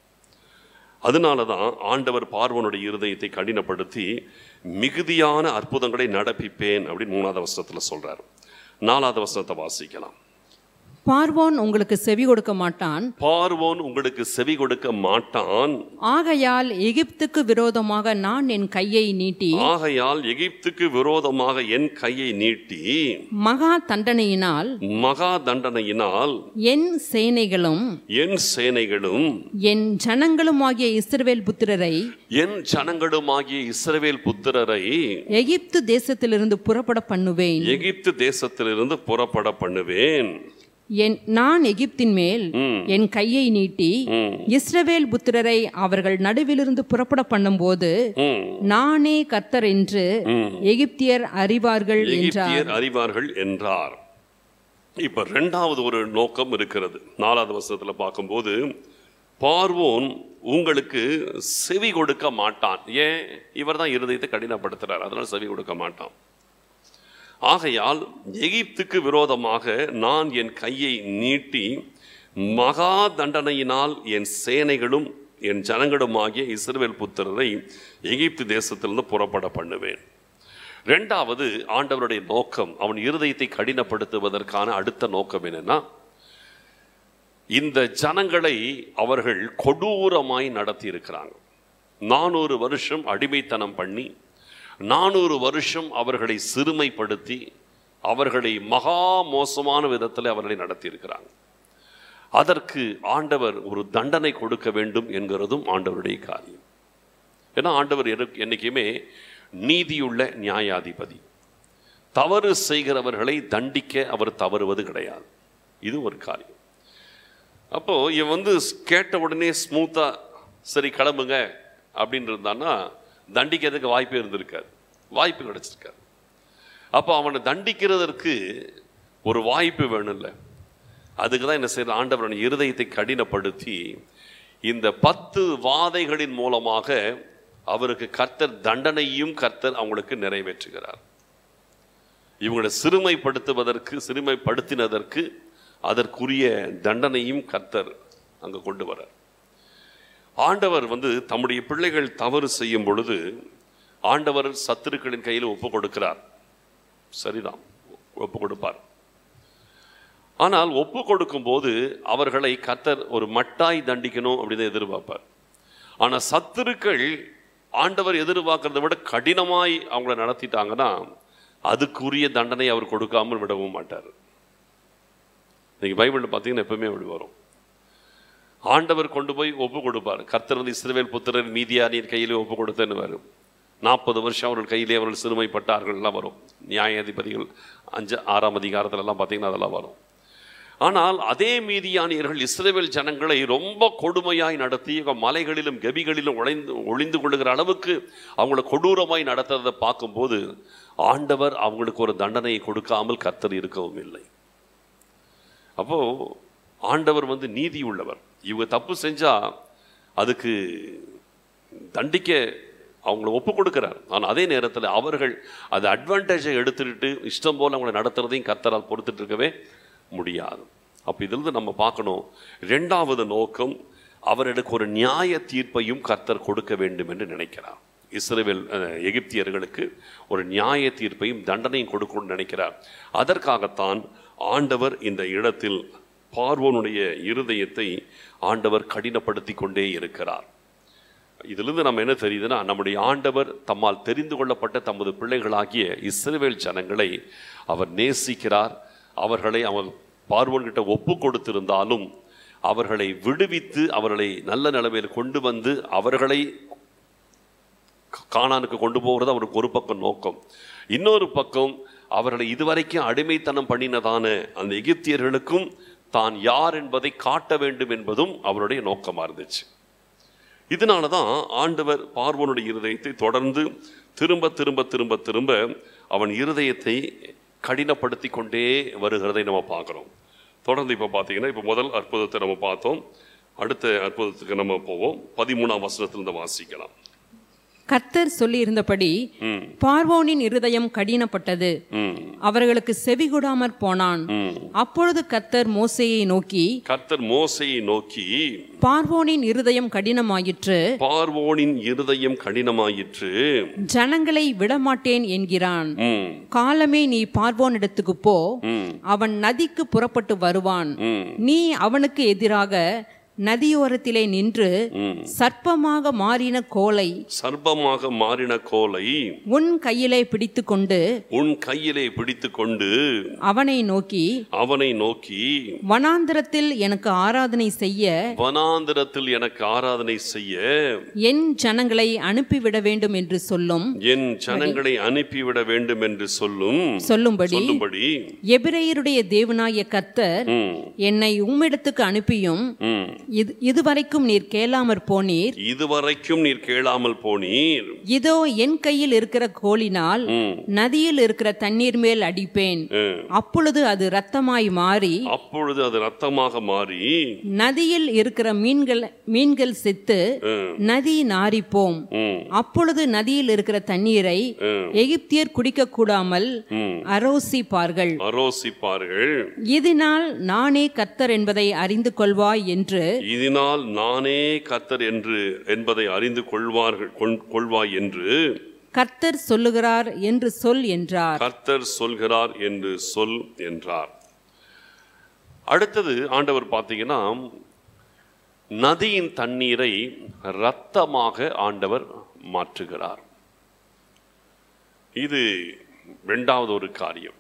A: அதனால தான் ஆண்டவர் பார்வனுடைய இருதயத்தை கடினப்படுத்தி மிகுதியான அற்புதங்களை நடப்பிப்பேன் அப்படின்னு மூணாவது வசனத்தில் சொல்றார் நாலாவது வசனத்தை வாசிக்கலாம்
B: பார்வோன் உங்களுக்கு செவி கொடுக்க மாட்டான்
A: பார்வோன் உங்களுக்கு செவி கொடுக்க மாட்டான்
B: ஆகையால் எகிப்துக்கு விரோதமாக நான் என் கையை நீட்டி
A: ஆகையால் எகிப்துக்கு விரோதமாக என் கையை நீட்டி
B: மகா தண்டனையினால்
A: மகா தண்டனையினால்
B: என் சேனைகளும்
A: என் சேனைகளும்
B: என் ஜனங்களுமாகிய இஸ்ரவேல் புத்திரரை
A: என் ஜனங்களுமாகிய இஸ்ரவேல் புத்திரரை
B: எகிப்து தேசத்திலிருந்து புறப்பட பண்ணுவேன்
A: எகிப்து தேசத்திலிருந்து புறப்பட பண்ணுவேன்
B: என் நான் எகிப்தின் மேல்
A: ம்.
B: என் கையை நீட்டி
A: ம்.
B: இஸ்ரவேல் புத்திரரை அவர்கள் நடுவிலிருந்து புறப்பட பண்ணும்போது
A: ம்.
B: நானே கர்த்தர் என்று எகிப்தியர் அறிவார்கள் என்றார்
A: எகிப்தியர் அறிவார்கள் என்றார் இப்ப ரெண்டாவது ஒரு நோக்கம் இருக்கிறது நாலாவது வருஷத்துல பார்க்கும்போது பார்வோன் உங்களுக்கு செவி கொடுக்க மாட்டான் ஏன் இவர் தான் இருதயத்தை கடினப்படுத்துறார் அதனால செவி கொடுக்க மாட்டான் ஆகையால் எகிப்துக்கு விரோதமாக நான் என் கையை நீட்டி மகா தண்டனையினால் என் சேனைகளும் என் ஜனங்களுமாகிய இஸ்ரவேல் புத்திரரை எகிப்து தேசத்திலிருந்து புறப்பட பண்ணுவேன் ரெண்டாவது ஆண்டவருடைய நோக்கம் அவன் இருதயத்தை கடினப்படுத்துவதற்கான அடுத்த நோக்கம் என்னன்னா இந்த ஜனங்களை அவர்கள் கொடூரமாய் நடத்தி இருக்கிறாங்க நானூறு வருஷம் அடிமைத்தனம் பண்ணி நானூறு வருஷம் அவர்களை சிறுமைப்படுத்தி அவர்களை மகா மோசமான விதத்தில் அவர்களை நடத்தி இருக்கிறாங்க அதற்கு ஆண்டவர் ஒரு தண்டனை கொடுக்க வேண்டும் என்கிறதும் ஆண்டவருடைய காரியம் ஏன்னா ஆண்டவர் எரு- என்னைக்குமே நீதியுள்ள நியாயாதிபதி தவறு செய்கிறவர்களை தண்டிக்க அவர் தவறுவது கிடையாது இது ஒரு காரியம் அப்போ இவன் வந்து கேட்ட உடனே ஸ்மூத்தா சரி கிளம்புங்க அப்படின்னு இருந்தான்னா தண்டிக்கிறதுக்கு வாய்ப்பே இருந்திருக்காது வாய்ப்பு கிடைச்சிருக்காது அப்போ அவனை தண்டிக்கிறதற்கு ஒரு வாய்ப்பு வேணும்ல அதுக்கு தான் என்ன செய்யற ஆண்டவர் அவன் இருதயத்தை கடினப்படுத்தி இந்த பத்து வாதைகளின் மூலமாக அவருக்கு கர்த்தர் தண்டனையும் கர்த்தர் அவங்களுக்கு நிறைவேற்றுகிறார் இவங்களை சிறுமைப்படுத்துவதற்கு சிறுமைப்படுத்தினதற்கு அதற்குரிய தண்டனையும் கர்த்தர் அங்க கொண்டு வரார் ஆண்டவர் வந்து தம்முடைய பிள்ளைகள் தவறு செய்யும் பொழுது ஆண்டவர் சத்துருக்களின் கையில் ஒப்பு கொடுக்கிறார் சரிதான் ஒப்பு கொடுப்பார் ஆனால் ஒப்பு கொடுக்கும் போது அவர்களை கர்த்தர் ஒரு மட்டாய் தண்டிக்கணும் அப்படின்னு எதிர்பார்ப்பார் ஆனா சத்துருக்கள் ஆண்டவர் எதிர்பார்க்கறதை விட கடினமாய் அவங்கள நடத்திட்டாங்கன்னா அதுக்குரிய தண்டனை அவர் கொடுக்காமல் விடவும் மாட்டார் நீங்க பைபிளில் பார்த்தீங்கன்னா எப்பவுமே அப்படி வரும் ஆண்டவர் கொண்டு போய் ஒப்பு கொடுப்பார் கர்த்தர் வந்து இஸ்ரவேல் புத்திரர் மீதியானியர் கையிலே ஒப்பு கொடுத்தேன்னு வரும் நாற்பது வருஷம் அவர்கள் கையிலே அவர்கள் சிறுமைப்பட்டார்கள் எல்லாம் வரும் நியாயாதிபதிகள் அஞ்சு ஆறாம் அதிகாரத்துல எல்லாம் பார்த்தீங்கன்னா அதெல்லாம் வரும் ஆனால் அதே மீதியானியர்கள் இஸ்ரேல் ஜனங்களை ரொம்ப கொடுமையாய் நடத்தி அவங்க மலைகளிலும் கெபிகளிலும் ஒளிந்து ஒளிந்து கொள்ளுகிற அளவுக்கு அவங்கள கொடூரமாய் நடத்துறதை பார்க்கும்போது ஆண்டவர் அவங்களுக்கு ஒரு தண்டனையை கொடுக்காமல் கர்த்தர் இருக்கவும் இல்லை அப்போ ஆண்டவர் வந்து நீதி உள்ளவர் இவங்க தப்பு செஞ்சா அதுக்கு தண்டிக்க அவங்கள ஒப்பு கொடுக்கிறார் ஆனால் அதே நேரத்தில் அவர்கள் அது அட்வான்டேஜை எடுத்துக்கிட்டு இஷ்டம் போல் அவங்கள நடத்துறதையும் கர்த்தரால் பொறுத்துட்டு இருக்கவே முடியாது அப்போ இதிலிருந்து நம்ம பார்க்கணும் ரெண்டாவது நோக்கம் அவர்களுக்கு ஒரு நியாய தீர்ப்பையும் கர்த்தர் கொடுக்க வேண்டும் என்று நினைக்கிறார் இஸ்ரேல் எகிப்தியர்களுக்கு ஒரு நியாய தீர்ப்பையும் தண்டனையும் கொடுக்கணும்னு நினைக்கிறார் அதற்காகத்தான் ஆண்டவர் இந்த இடத்தில் பார்வோனுடைய இருதயத்தை ஆண்டவர் கடினப்படுத்தி கொண்டே இருக்கிறார் இதிலிருந்து நம்ம என்ன தெரியுதுன்னா நம்முடைய ஆண்டவர் தம்மால் தெரிந்து கொள்ளப்பட்ட தமது பிள்ளைகளாகிய இஸ்ரவேல் ஜனங்களை அவர் நேசிக்கிறார் அவர்களை அவர் பார்வோன்கிட்ட ஒப்பு கொடுத்திருந்தாலும் அவர்களை விடுவித்து அவர்களை நல்ல நிலைமையில் கொண்டு வந்து அவர்களை கானானுக்கு கொண்டு போகிறது அவருக்கு ஒரு பக்கம் நோக்கம் இன்னொரு பக்கம் அவர்களை இதுவரைக்கும் அடிமைத்தனம் பண்ணினதான அந்த எகிப்தியர்களுக்கும் தான் யார் என்பதை காட்ட வேண்டும் என்பதும் அவருடைய நோக்கமாக இருந்துச்சு இதனால தான் ஆண்டவர் பார்வனுடைய இருதயத்தை தொடர்ந்து திரும்ப திரும்ப திரும்ப திரும்ப அவன் இருதயத்தை கடினப்படுத்தி கொண்டே வருகிறதை நம்ம பார்க்குறோம் தொடர்ந்து இப்போ பார்த்தீங்கன்னா இப்போ முதல் அற்புதத்தை நம்ம பார்த்தோம் அடுத்த அற்புதத்துக்கு நம்ம போவோம் பதிமூணாம் வசனத்திலிருந்து வாசிக்கலாம்
B: கர்த்தர் சொல்லியிருந்தபடி
A: ம்
B: பார்வோனின் இருதயம் கடினப்பட்டது
A: ம்
B: அவர்களுக்கு செவிகொடாமற் போனான்
A: ம்
B: அப்பொழுது கர்த்தர் மோசேயை நோக்கி
A: கர்த்தர் மோசையை நோக்கி
B: பார்வோனின் இருதயம் கடினமாயிற்று
A: பார்வோனின் இருதயம் கடினமாயிற்று
B: ஜனங்களை விடமாட்டேன் என்கிறான்
A: ம்
B: காலமே நீ பார்வோனிடத்துக்கு போ
A: ம்
B: அவன் நதிக்கு புறப்பட்டு வருவான்
A: ம்
B: நீ அவனுக்கு எதிராக நதியோரத்திலே நின்று
A: ம்
B: சர்ப்பமாக மாறின கோலை
A: சர்ப்பமாக மாறின கோலை
B: உன் கையிலே பிடித்துக்கொண்டு
A: உன் கையிலே பிடித்து கொண்டு
B: அவனை நோக்கி
A: அவனை நோக்கி
B: வனாந்திரத்தில் எனக்கு ஆராதனை செய்ய
A: வனாந்திரத்தில் எனக்கு ஆராதனை செய்ய
B: என் ஜனங்களை அனுப்பிவிட வேண்டும் என்று சொல்லும்
A: என் ஜனங்களை அனுப்பிவிட வேண்டும் என்று சொல்லும்
B: சொல்லும்படி
A: சொல்லும்படி
B: எபிரேயருடைய தேவனாய கர்த்தர்
A: ம்
B: என்னை உம்மிடத்துக்கு அனுப்பியும்
A: ம்
B: இது இதுவரைக்கும் நீர் கேளாமற் போனீர்
A: இதுவரைக்கும் நீர் கேளாமல் போனீர்
B: இதோ என் கையில் இருக்கிற கோலினால்
A: ம்
B: நதியில் இருக்கிற தண்ணீர் மேல் அடிப்பேன்
A: ம்.
B: அப்பொழுது அது இரத்தமாய் மாறி
A: அப்பொழுது அது ரத்தமாக மாறி
B: நதியில் இருக்கிற மீன்கள் மீன்கள் செத்து
A: ம்,
B: நதி நாறிப்போம்
A: ம்,
B: அப்பொழுது நதியில் இருக்கிற தண்ணீரை
A: ம்,
B: எகிப்தியர் குடிக்க கூடாமல்
A: ம்.
B: அரோசிப்பார்கள்
A: அரோசிப்பார்கள்
B: இதனால் நானே கர்த்தர் என்பதை அறிந்து கொள்வாய் என்று
A: இதனால் நானே கர்த்தர் என்று என்பதை அறிந்து கொள்வார்கள் கொள்- கொள்வாய் என்று
B: கர்த்தர் சொல்லுகிறார் என்று சொல் என்றார்
A: கர்த்தர் சொல்கிறார் என்று சொல் என்றார் அடுத்தது ஆண்டவர் பார்த்தீங்கன்னா நதியின் தண்ணீரை இரத்தமாக ஆண்டவர் மாற்றுகிறார் இது இரண்டாவது ஒரு காரியம்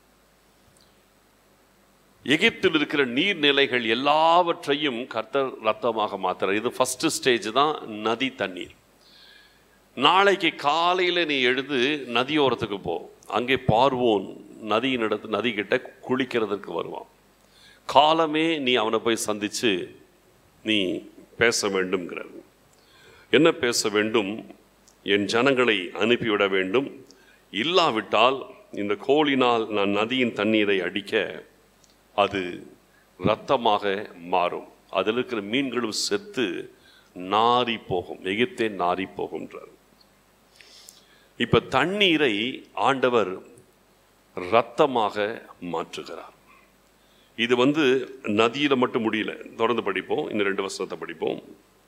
A: எகிப்தில் இருக்கிற நீர்நிலைகள் எல்லாவற்றையும் கர்த்தர் ரத்தமாக மாத்துறார் இது ஃபர்ஸ்ட் ஸ்டேஜ் தான் நதி தண்ணீர் நாளைக்கு காலையில் நீ எழுந்து நதியோரத்துக்கு போ அங்கே பார்வோன் நதியின் இடத்து நதி கிட்ட குளிக்கிறதுக்கு வருவான் காலமே நீ அவனை போய் சந்திச்சு நீ பேச வேண்டும்ங்கிறது என்ன பேச வேண்டும் என் ஜனங்களை அனுப்பிவிட வேண்டும் இல்லாவிட்டால் இந்த கோலினால் நான் நதியின் தண்ணீரை அடிக்க அது இரத்தமாக மாறும் அதில் இருக்கிற மீன்களும் செத்து நாறி போகும் எகிப்தே நாறி போகும்ன்றார் இப்ப தண்ணீரை ஆண்டவர் ரத்தமாக மாற்றுகிறார் இது வந்து நதியில மட்டும் முடியல தொடர்ந்து படிப்போம் இந்த ரெண்டு வருஷத்தை படிப்போம்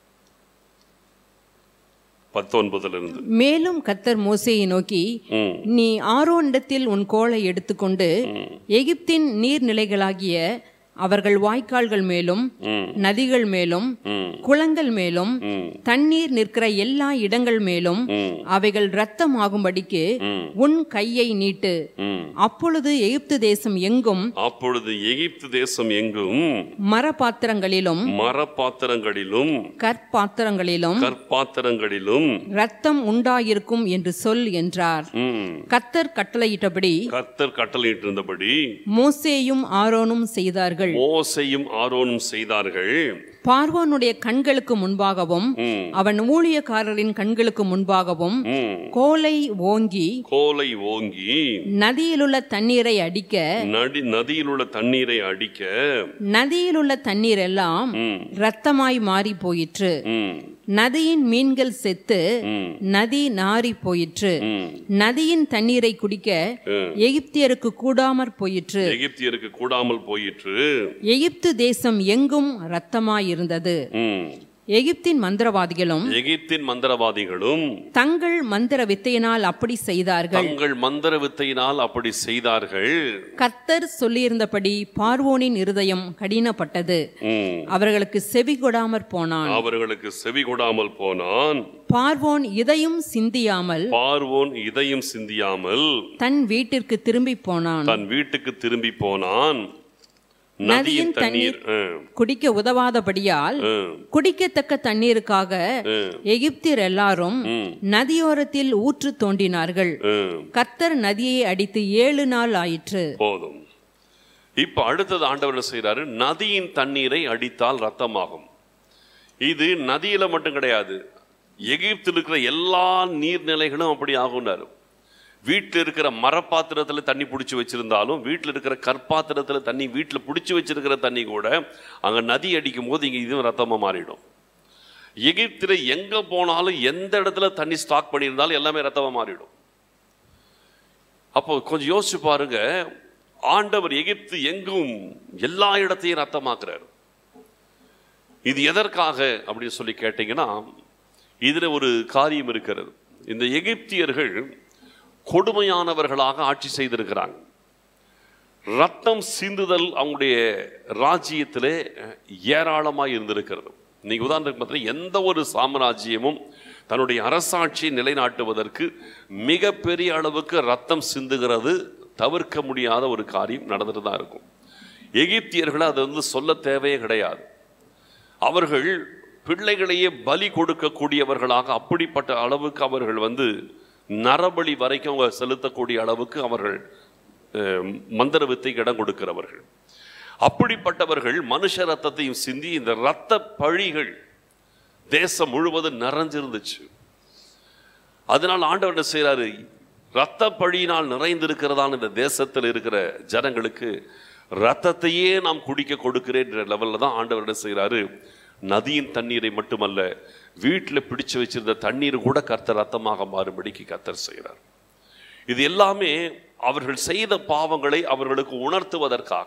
A: பத்தொன்பதுல இருந்து
B: மேலும் கத்தர் மோசேயை நோக்கி
A: ம்
B: நீ ஆரோனிடத்தில் உன் கோலை எடுத்துக்கொண்டு எகிப்தின் நீர்நிலைகளாகிய அவர்கள் வாய்க்கால்கள் மேலும்
A: ம்
B: நதிகள் மேலும்
A: ம்
B: குளங்கள் மேலும்
A: ம்
B: தண்ணீர் நிற்கிற எல்லா இடங்கள் மேலும்
A: ம்
B: அவைகள் இரத்தமாகும்படிக்கு
A: ம்
B: உன் கையை நீட்டு
A: ம்
B: அப்பொழுது எகிப்து தேசம் எங்கும்
A: அப்பொழுது எகிப்து தேசம் எங்கும்
B: மரபாத்திரங்களிலும்
A: மரப்பாத்திரங்களிலும்
B: கற்பாத்திரங்களிலும்
A: கற்பாத்திரங்களிலும்
B: இரத்தம் உண்டாயிருக்கும் என்று சொல் என்றார்
A: ம்
B: கத்தர் கட்டளையிட்டபடி
A: கர்த்தர் கட்டளையிட்டிருந்தபடி
B: மோசேயும் ஆரோனும் செய்தார்கள்
A: மோசையும் ஆரோனும் செய்தார்கள்
B: பார்வோனுடைய கண்களுக்கு முன்பாகவும்
A: ம்
B: அவன் ஊழியக்காரரின் கண்களுக்கு முன்பாகவும்
A: ம்
B: கோலை ஓங்கி
A: கோலை ஓங்கி
B: நதியிலுள்ள தண்ணீரை அடிக்க
A: நடி நதியில் உள்ள தண்ணீரை அடிக்க
B: நதியிலுள்ள தண்ணீர் எல்லாம்
A: ம்
B: இரத்தமாய் மாறி போயிற்று
A: ம்
B: நதியின் மீன்கள் செத்து
A: ம்
B: நதி நாறி போயிற்று
A: ம்
B: நதியின் தண்ணீரை குடிக்க
A: ம்.
B: எகிப்தியருக்கு கூடாமற் போயிற்று
A: எகிப்தியருக்கு கூடாமல் போயிற்று
B: எகிப்து தேசம் எங்கும் இரத்தமாயிருந்தது
A: ம்
B: எகிப்தின் மந்திரவாதிகளும்
A: எகிப்தின் மந்திரவாதிகளும்
B: தங்கள் மந்திர வித்தையினால் அப்படி செய்தார்கள்
A: தங்கள் மந்திர வித்தையினால் அப்படி செய்தார்கள்
B: கர்த்தர் சொல்லியிருந்தபடி பார்வோனின் இருதயம் கடினப்பட்டது
A: ம்
B: அவர்களுக்கு செவி கொடாமற் போனான்
A: அவர்களுக்கு செவி கொடாமல் போனான்
B: பார்வோன் இதையும் சிந்தியாமல்
A: பார்வோன் இதையும் சிந்தியாமல்
B: தன் வீட்டிற்கு திரும்பி போனான்
A: தன் வீட்டுக்கு திரும்பி போனான் நதியின்
B: நதியின்
A: தண்ணீர் ஆ,
B: குடிக்க உதவாதபடியால்
A: ஆ,
B: குடிக்கத்தக்க தண்ணீருக்காக
A: ஆ,
B: எகிப்தியர் எல்லாரும்
A: ம்,
B: நதியோரத்தில் ஊற்று தோண்டினார்கள்
A: ஆ.
B: கர்த்தர் நதியை அடித்து ஏழு நாள் ஆயிற்று
A: போதும் இப்ப அடுத்தது ஆண்டவர் என்ன செய்யறாரு நதியின் தண்ணீரை அடித்தால் ரத்தமாகும் இது நதியில மட்டும் கிடையாது எகிப்தில் இருக்கிற எல்லா நீர்நிலைகளும் அப்படி ஆகும்னாரு வீட்டில் இருக்கிற மரப்பாத்திரத்தில் தண்ணி பிடிச்சி வச்சிருந்தாலும் வீட்டில் இருக்கிற கற்பாத்திரத்தில் தண்ணி வீட்டில் பிடிச்சி வச்சிருக்கிற தண்ணி கூட அங்கே நதி அடிக்கும் போது இங்கே இதுவும் ரத்தமாக மாறிடும் எகிப்தில் எங்கே போனாலும் எந்த இடத்துல தண்ணி ஸ்டாக் பண்ணியிருந்தாலும் எல்லாமே ரத்தமாக மாறிடும் அப்போ கொஞ்சம் யோசிச்சு பாருங்க ஆண்டவர் எகிப்து எங்கும் எல்லா இடத்தையும் ரத்தமாக்குறாரு இது எதற்காக அப்படின்னு சொல்லி கேட்டீங்கன்னா இதுல ஒரு காரியம் இருக்கிறது இந்த எகிப்தியர்கள் கொடுமையானவர்களாக ஆட்சி செய்திருக்கிறாங்க ரத்தம் சிந்துதல் அவங்களுடைய ராஜ்யத்திலே ஏராளமாக இருந்திருக்கிறது நீங்க உதாரணத்துக்கு பார்த்தீங்கன்னா எந்த ஒரு சாம்ராஜ்யமும் தன்னுடைய அரசாட்சியை நிலைநாட்டுவதற்கு மிகப்பெரிய அளவுக்கு ரத்தம் சிந்துகிறது தவிர்க்க முடியாத ஒரு காரியம் நடந்துட்டு தான் இருக்கும் எகிப்தியர்களை அது வந்து சொல்ல தேவையே கிடையாது அவர்கள் பிள்ளைகளையே பலி கொடுக்கக்கூடியவர்களாக அப்படிப்பட்ட அளவுக்கு அவர்கள் வந்து நரபலி வரைக்கும் அவங்க செலுத்தக்கூடிய அளவுக்கு அவர்கள் அஹ், மந்திர வித்தைக்கு இடம் கொடுக்கிறவர்கள் அப்படிப்பட்டவர்கள் மனுஷ ரத்தத்தையும் சிந்தி இந்த ரத்த பழிகள் தேசம் முழுவதும் நிறைஞ்சிருந்துச்சு அதனால் ஆண்டவர் என்ன செய்றாரு ரத்த பழியினால் நிறைந்திருக்கிறதான இந்த தேசத்தில் இருக்கிற ஜனங்களுக்கு ரத்தத்தையே நாம் குடிக்க கொடுக்கிறேன்ற லெவலில் தான் ஆண்டவர் என்ன செய்கிறாரு நதியின் தண்ணீரை மட்டுமல்ல வீட்டில் பிடிச்சு வச்சிருந்த தண்ணீர் கூட கர்த்தர் ரத்தமாக மாறும்படிக்கு கர்த்தர் செய்கிறார் இது எல்லாமே அவர்கள் செய்த பாவங்களை அவர்களுக்கு உணர்த்துவதற்காக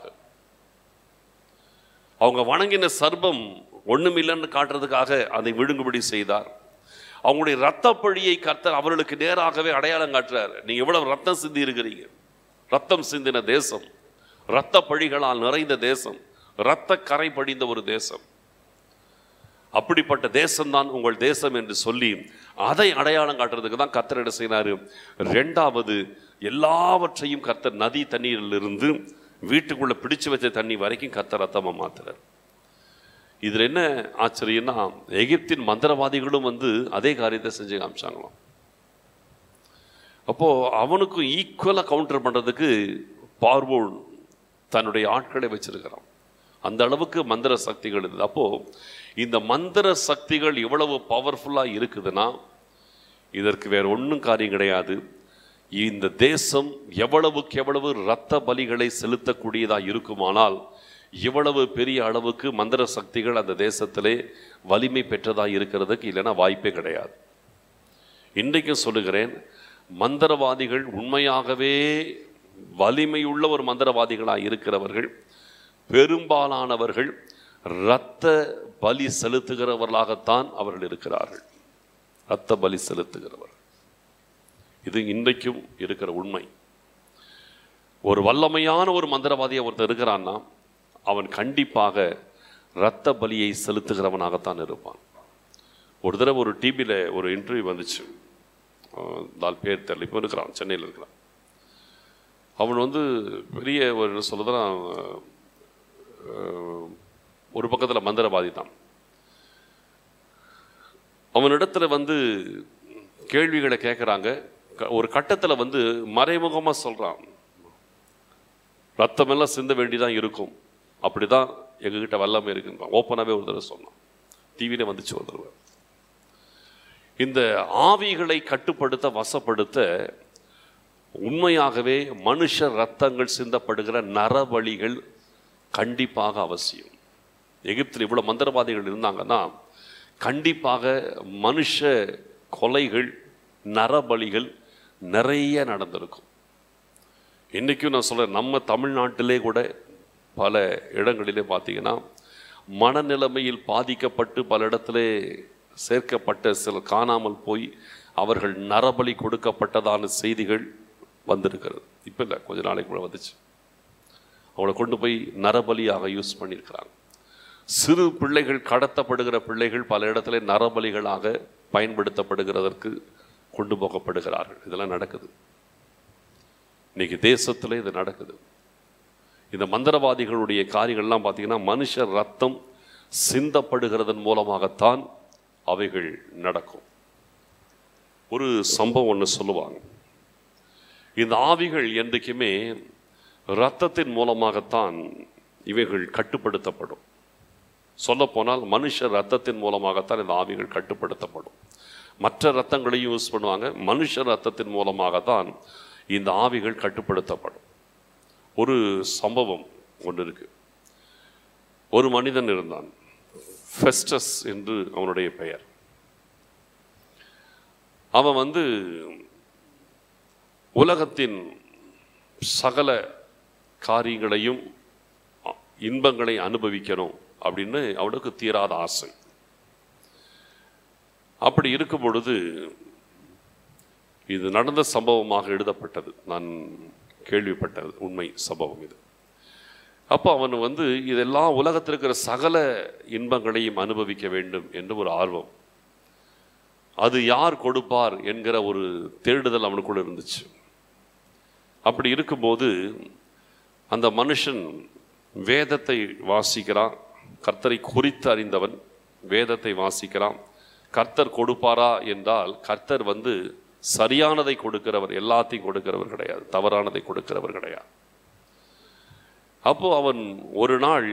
A: அவங்க வணங்கின சர்பம் ஒண்ணுமில்லைன்னு காட்டுறதுக்காக அதை விழுங்குபடி செய்தார் அவங்களுடைய ரத்த பழியை கர்த்தர் அவர்களுக்கு நேராகவே அடையாளம் காட்டுறார் நீங்க எவ்வளவு ரத்தம் சிந்தி இருக்கிறீங்க ரத்தம் சிந்தின தேசம் ரத்த பழிகளால் நிறைந்த தேசம் ரத்த கரை படிந்த ஒரு தேசம் அப்படிப்பட்ட தேசம்தான் உங்கள் தேசம் என்று சொல்லி அதை அடையாளம் காட்டுறதுக்கு தான் கர்த்தர் என்ன செய்யறாரு ரெண்டாவது எல்லாவற்றையும் கர்த்தர் நதி தண்ணீரிலிருந்து வீட்டுக்குள்ள பிடிச்சு வச்ச தண்ணி வரைக்கும் கர்த்தர் ரத்தமா மாத்துறார் இதுல என்ன ஆச்சரியம்னா எகிப்தின் மந்திரவாதிகளும் வந்து அதே காரியத்தை செஞ்சு காமிச்சாங்களாம் அப்போ அவனுக்கும் ஈக்குவலா கவுண்டர் பண்றதுக்கு பார்வோன் தன்னுடைய ஆட்களை வச்சிருக்கிறான் அந்த அளவுக்கு மந்திர சக்திகள் இருந்தது அப்போ இந்த மந்திர சக்திகள் எவ்வளவு பவர்ஃபுல்லா இருக்குதுன்னா இதற்கு வேற ஒன்றும் காரியம் கிடையாது இந்த தேசம் எவ்வளவுக்கு எவ்வளவு இரத்த பலிகளை செலுத்தக்கூடியதா இருக்குமானால் இவ்வளவு பெரிய அளவுக்கு மந்திர சக்திகள் அந்த தேசத்திலே வலிமை பெற்றதாக இருக்கிறதுக்கு இல்லைன்னா வாய்ப்பே கிடையாது இன்றைக்கும் சொல்லுகிறேன் மந்திரவாதிகள் உண்மையாகவே வலிமையுள்ள ஒரு மந்திரவாதிகளாக இருக்கிறவர்கள் பெரும்பாலானவர்கள் இரத்த பலி செலுத்துகிறவர்களாகத்தான் அவர்கள் இருக்கிறார்கள் இரத்த பலி செலுத்துகிறவர் இது இன்றைக்கும் இருக்கிற உண்மை ஒரு வல்லமையான ஒரு மந்திரவாதியை ஒருத்தர் இருக்கிறான்னா அவன் கண்டிப்பாக இரத்த பலியை செலுத்துகிறவனாகத்தான் இருப்பான் ஒரு தடவை ஒரு டிவியில் ஒரு இன்டர்வியூ வந்துச்சு அஹ் நாலு பேர் தெரியல இப்போ இருக்கிறான் சென்னையில் இருக்கிறான் அவன் வந்து பெரிய ஒரு என்ன சொல்லுதுன்னா அஹ், ஒரு பக்கத்தில் மந்திரவாதி தான் அவனிடத்துல வந்து கேள்விகளை கேட்குறாங்க ஒரு கட்டத்தில் வந்து மறைமுகமாக சொல்கிறான் ரத்தமெல்லாம் சிந்த வேண்டிதான் இருக்கும் அப்படிதான் எங்ககிட்ட வல்லமை இருக்குன்றான் ஓப்பனாகவே ஒரு தடவை சொன்னான் டிவியில வந்துச்சு ஒரு தடவை இந்த ஆவிகளை கட்டுப்படுத்த வசப்படுத்த உண்மையாகவே மனுஷ ரத்தங்கள் சிந்தப்படுகிற நரபலிகள் கண்டிப்பாக அவசியம் எகிப்தில் இவ்வளோ மந்திரவாதிகள் இருந்தாங்கன்னா கண்டிப்பாக மனுஷ கொலைகள் நரபலிகள் நிறைய நடந்திருக்கும் இன்றைக்கும் நான் சொல்கிறேன் நம்ம தமிழ்நாட்டிலே கூட பல இடங்களிலே பார்த்தீங்கன்னா மனநிலைமையில் பாதிக்கப்பட்டு பல இடத்திலே சேர்க்கப்பட்ட சில காணாமல் போய் அவர்கள் நரபலி கொடுக்கப்பட்டதான செய்திகள் வந்திருக்கிறது இப்போ இல்லை கொஞ்ச நாளைக்கு கூட வந்துச்சு அவங்கள கொண்டு போய் நரபலியாக யூஸ் பண்ணியிருக்கிறாங்க சிறு பிள்ளைகள் கடத்தப்படுகிற பிள்ளைகள் பல இடத்துல நரபலிகளாக பயன்படுத்தப்படுகிறதற்கு கொண்டு போகப்படுகிறார்கள் இதெல்லாம் நடக்குது இன்னைக்கு தேசத்தில் இது நடக்குது இந்த மந்திரவாதிகளுடைய காரியங்கள்லாம் பார்த்தீங்கன்னா மனுஷ ரத்தம் சிந்தப்படுகிறதன் மூலமாகத்தான் அவைகள் நடக்கும் ஒரு சம்பவம் ஒன்று சொல்லுவாங்க இந்த ஆவிகள் என்றைக்குமே இரத்தத்தின் மூலமாகத்தான் இவைகள் கட்டுப்படுத்தப்படும் சொல்லப்போனால் மனுஷ ரத்தத்தின் மூலமாகத்தான் இந்த ஆவிகள் கட்டுப்படுத்தப்படும் மற்ற ரத்தங்களையும் யூஸ் பண்ணுவாங்க மனுஷ ரத்தத்தின் மூலமாகத்தான் இந்த ஆவிகள் கட்டுப்படுத்தப்படும் ஒரு சம்பவம் ஒன்று இருக்கு ஒரு மனிதன் இருந்தான் ஃபெஸ்டஸ் என்று அவனுடைய பெயர் அவன் வந்து உலகத்தின் சகல காரியங்களையும் அ- இன்பங்களை அனுபவிக்கணும் அப்படின்னு அவனுக்கு தீராத ஆசை அப்படி இருக்கும் பொழுது இது நடந்த சம்பவமாக எழுதப்பட்டது நான் கேள்விப்பட்டது உண்மை சம்பவம் இது அப்போ அவன் வந்து இதெல்லாம் உலகத்தில் இருக்கிற சகல இன்பங்களையும் அனுபவிக்க வேண்டும் என்று ஒரு ஆர்வம் அது யார் கொடுப்பார் என்கிற ஒரு தேடுதல் அவனுக்குள்ள இருந்துச்சு அப்படி இருக்கும்போது அந்த மனுஷன் வேதத்தை வாசிக்கிறான் கர்த்தரை குறித்து அறிந்தவன் வேதத்தை வாசிக்கிறான் கர்த்தர் கொடுப்பாரா என்றால் கர்த்தர் வந்து சரியானதை கொடுக்கிறவர் எல்லாத்தையும் கொடுக்கிறவர் கிடையாது தவறானதை கொடுக்கிறவர் கிடையாது அப்போ அவன் ஒரு நாள்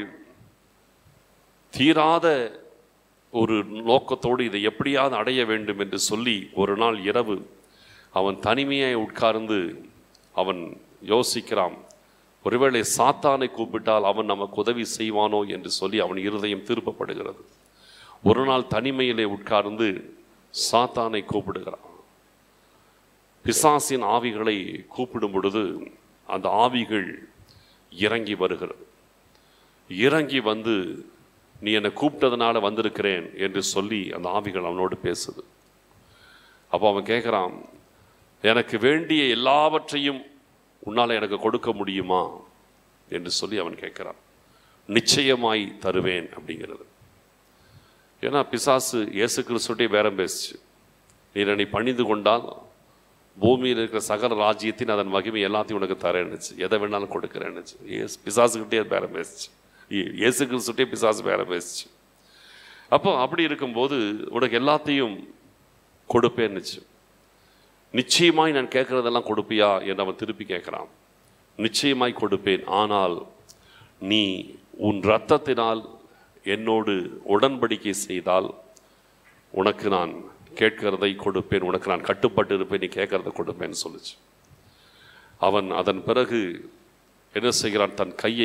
A: தீராத ஒரு நோக்கத்தோடு இதை எப்படியாவது அடைய வேண்டும் என்று சொல்லி ஒரு நாள் இரவு அவன் தனிமையை உட்கார்ந்து அவன் யோசிக்கிறான் ஒருவேளை சாத்தானை கூப்பிட்டால் அவன் நமக்கு உதவி செய்வானோ என்று சொல்லி அவன் இருதயம் திருப்பப்படுகிறது ஒரு நாள் தனிமையிலே உட்கார்ந்து சாத்தானை கூப்பிடுகிறான் பிசாசின் ஆவிகளை கூப்பிடும் பொழுது அந்த ஆவிகள் இறங்கி வருகிறது இறங்கி வந்து நீ என்னை கூப்பிட்டதுனால வந்திருக்கிறேன் என்று சொல்லி அந்த ஆவிகள் அவனோடு பேசுது அப்போ அவன் கேட்குறான் எனக்கு வேண்டிய எல்லாவற்றையும் உன்னால் எனக்கு கொடுக்க முடியுமா என்று சொல்லி அவன் கேட்குறான் நிச்சயமாய் தருவேன் அப்படிங்கிறது ஏன்னா பிசாசு இயேசு கிறிஸ்துட்டே பேரம் பேசுச்சு நீர் என்னை பணிந்து கொண்டால் பூமியில் இருக்கிற சகல ராஜ்யத்தின் அதன் மகிமை எல்லாத்தையும் உனக்கு தரேன்னுச்சு எதை வேணாலும் கொடுக்குறேன்னுச்சு ஏசு பிசாசுக்கிட்டே பேரம் பேசுச்சு இயே- இயேசு கிறிஸ்துட்டே பிசாசு பேரம் பேசுச்சு அப்போ அப்படி இருக்கும்போது உனக்கு எல்லாத்தையும் கொடுப்பேன்னுச்சு நிச்சயமாய் நான் கேட்கறதெல்லாம் கொடுப்பியா என்று அவன் திருப்பி கேட்கிறான் நிச்சயமாய் கொடுப்பேன் ஆனால் நீ உன் இரத்தத்தினால் என்னோடு உடன்படிக்கை செய்தால் உனக்கு நான் கேட்கிறதை கொடுப்பேன் உனக்கு நான் கட்டுப்பட்டு இருப்பேன் நீ கேட்கறதை கொடுப்பேன்னு சொல்லுச்சு அவன் அதன் பிறகு என்ன செய்கிறான் தன் கையை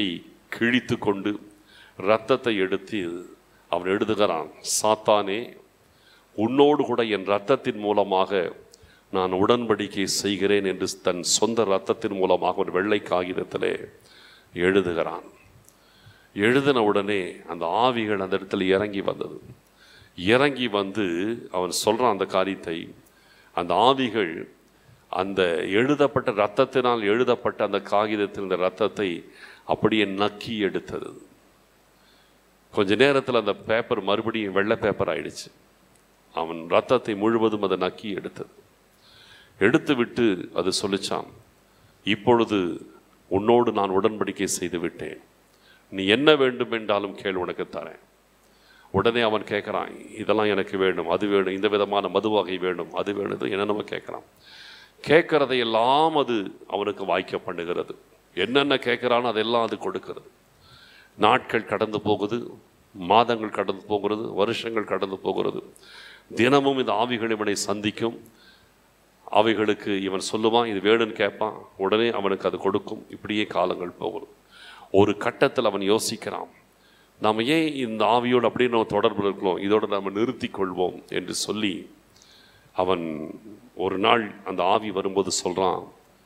A: கிழித்து கொண்டு இரத்தத்தை எடுத்து அவன் எழுதுகிறான் சாத்தானே உன்னோடு கூட என் இரத்தத்தின் மூலமாக நான் உடன்படிக்கை செய்கிறேன் என்று தன் சொந்த இரத்தத்தின் மூலமாக ஒரு வெள்ளை காகிதத்திலே எழுதுகிறான் எழுதின உடனே அந்த ஆவிகள் அந்த இடத்துல இறங்கி வந்தது இறங்கி வந்து அவன் சொல்றான் அந்த காரியத்தை அந்த ஆவிகள் அந்த எழுதப்பட்ட ரத்தத்தினால் எழுதப்பட்ட அந்த காகிதத்தில் இந்த ரத்தத்தை அப்படியே நக்கி எடுத்தது கொஞ்ச நேரத்தில் அந்த பேப்பர் மறுபடியும் வெள்ளை பேப்பர் ஆயிடுச்சு அவன் ரத்தத்தை முழுவதும் அதை நக்கி எடுத்தது எடுத்து விட்டு அது சொல்லிச்சான் இப்பொழுது உன்னோடு நான் உடன்படிக்கை செய்து விட்டேன் நீ என்ன வேண்டும் என்றாலும் கேள் உனக்கு தரேன் உடனே அவன் கேட்குறான் இதெல்லாம் எனக்கு வேணும் அது வேணும் இந்த விதமான மது வகை வேணும் அது வேணும் இது என்னென்னமோ கேட்குறான் கேட்கறதை எல்லாம் அது அவனுக்கு வாய்க்க பண்ணுகிறது என்னென்ன கேட்குறானோ அதெல்லாம் அது கொடுக்கிறது நாட்கள் கடந்து போகுது மாதங்கள் கடந்து போகிறது வருஷங்கள் கடந்து போகிறது தினமும் இந்த ஆவிகள் இவனை சந்திக்கும் அவைகளுக்கு இவன் சொல்லுவான் இது வேணும்னு கேட்பான் உடனே அவனுக்கு அது கொடுக்கும் இப்படியே காலங்கள் போகும் ஒரு கட்டத்தில் அவன் யோசிக்கிறான் நாம் ஏன் இந்த ஆவியோடு அப்படியே நம்ம தொடர்பில் இருக்கிறோம் இதோடு நம்ம நிறுத்தி கொள்வோம் என்று சொல்லி அவன் ஒரு நாள் அந்த ஆவி வரும்போது சொல்கிறான்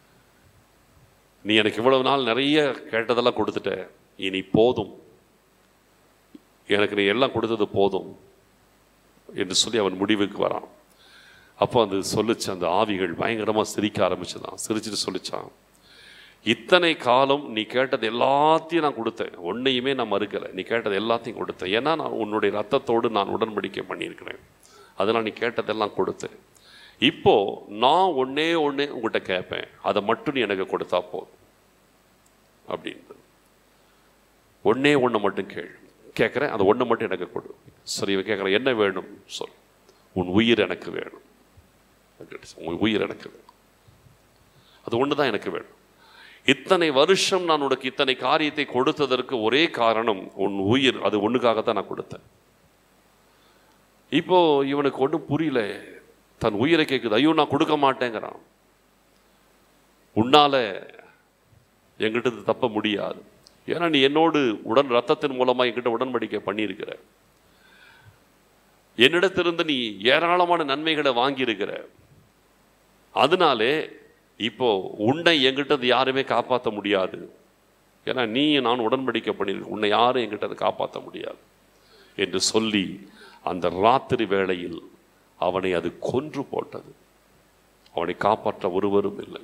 A: நீ எனக்கு இவ்வளவு நாள் நிறைய கேட்டதெல்லாம் கொடுத்துட்ட இனி போதும் எனக்கு நீ எல்லாம் கொடுத்தது போதும் என்று சொல்லி அவன் முடிவுக்கு வரான் அப்போ அது சொல்லுச்சு அந்த ஆவிகள் பயங்கரமாக சிரிக்க ஆரம்பிச்சுதான் சிரிச்சுட்டு சொல்லிச்சான் இத்தனை காலம் நீ கேட்டது எல்லாத்தையும் நான் கொடுத்தேன் ஒன்றையுமே நான் மறுக்கலை நீ கேட்டது எல்லாத்தையும் கொடுத்தேன் ஏன்னா நான் உன்னுடைய ரத்தத்தோடு நான் உடன்படிக்கை பண்ணியிருக்கிறேன் அதனால் நீ கேட்டதெல்லாம் கொடுத்தேன் இப்போ நான் ஒன்னே ஒன்று உங்கள்கிட்ட கேட்பேன் அதை மட்டும் நீ எனக்கு கொடுத்தா போதும் அப்படின்றது ஒன்னே ஒன்று மட்டும் கேள் கேட்குறேன் அதை ஒன்று மட்டும் எனக்கு கொடு சரி இவன் கேட்குறேன் என்ன வேணும் சொல் உன் உயிர் எனக்கு வேணும் உன் உயிர் எனக்கு வேணும் அது ஒன்று தான் எனக்கு வேணும் இத்தனை வருஷம் நான் உனக்கு இத்தனை காரியத்தை கொடுத்ததற்கு ஒரே காரணம் உன் உயிர் அது ஒண்ணுக்காகத்தான் நான் கொடுத்தேன் இப்போ இவனுக்கு ஒன்றும் புரியல தன் உயிரை கேட்குது ஐயோ நான் கொடுக்க மாட்டேங்கிறான் உன்னால என்கிட்ட இது தப்ப முடியாது ஏன்னா நீ என்னோடு உடன் ரத்தத்தின் மூலமா என்கிட்ட உடன்படிக்கை பண்ணியிருக்கிற என்னிடத்திலிருந்து நீ ஏராளமான நன்மைகளை வாங்கியிருக்கிற அதனாலே இப்போ உன்னை என்கிட்ட அது யாருமே காப்பாற்ற முடியாது ஏன்னா நீ நான் உடன்படிக்கை பண்ணியிருக்க உன்னை யாரும் என்கிட்ட அதை காப்பாற்ற முடியாது என்று சொல்லி அந்த ராத்திரி வேளையில் அவனை அது கொன்று போட்டது அவனை காப்பாற்ற ஒருவரும் இல்லை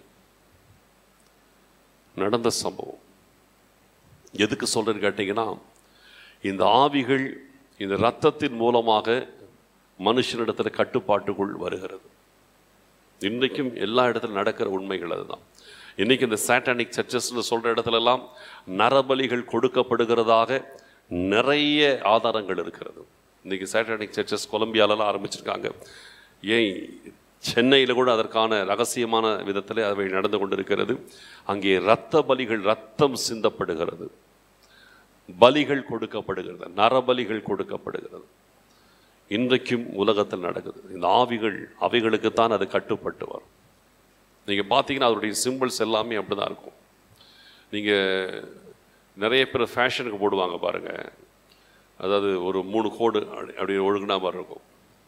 A: நடந்த சம்பவம் எதுக்கு சொல்றேன்னு கேட்டீங்கன்னா இந்த ஆவிகள் இந்த ரத்தத்தின் மூலமாக மனுஷனிடத்துல கட்டுப்பாட்டுக்குள் வருகிறது இன்றைக்கும் எல்லா இடத்துலையும் நடக்கிற உண்மைகள் அதுதான் இன்னைக்கு இந்த சாட்டானிக் சர்ச்சஸ்னு சொல்ற இடத்துலலாம் நரபலிகள் கொடுக்கப்படுகிறதாக நிறைய ஆதாரங்கள் இருக்கிறது இன்னைக்கு சாட்டானிக் சர்ச்சஸ் கொலம்பியாலலாம் ஆரம்பிச்சிருக்காங்க ஏன் சென்னையில் கூட அதற்கான ரகசியமான விதத்தில் அவை நடந்து கொண்டிருக்கிறது அங்கே இரத்த பலிகள் ரத்தம் சிந்தப்படுகிறது பலிகள் கொடுக்கப்படுகிறது நரபலிகள் கொடுக்கப்படுகிறது இன்றைக்கும் உலகத்தில் நடக்குது இந்த ஆவிகள் அவைகளுக்குத்தான் அது கட்டுப்பட்டு வரும் நீங்கள் பார்த்தீங்கன்னா அதனுடைய சிம்பிள்ஸ் எல்லாமே அப்படி தான் இருக்கும் நீங்கள் நிறைய பேர் ஃபேஷனுக்கு போடுவாங்க பாருங்கள் அதாவது ஒரு மூணு கோடு அப்படி அப்படி ஒழுங்குனா மாதிரி இருக்கும்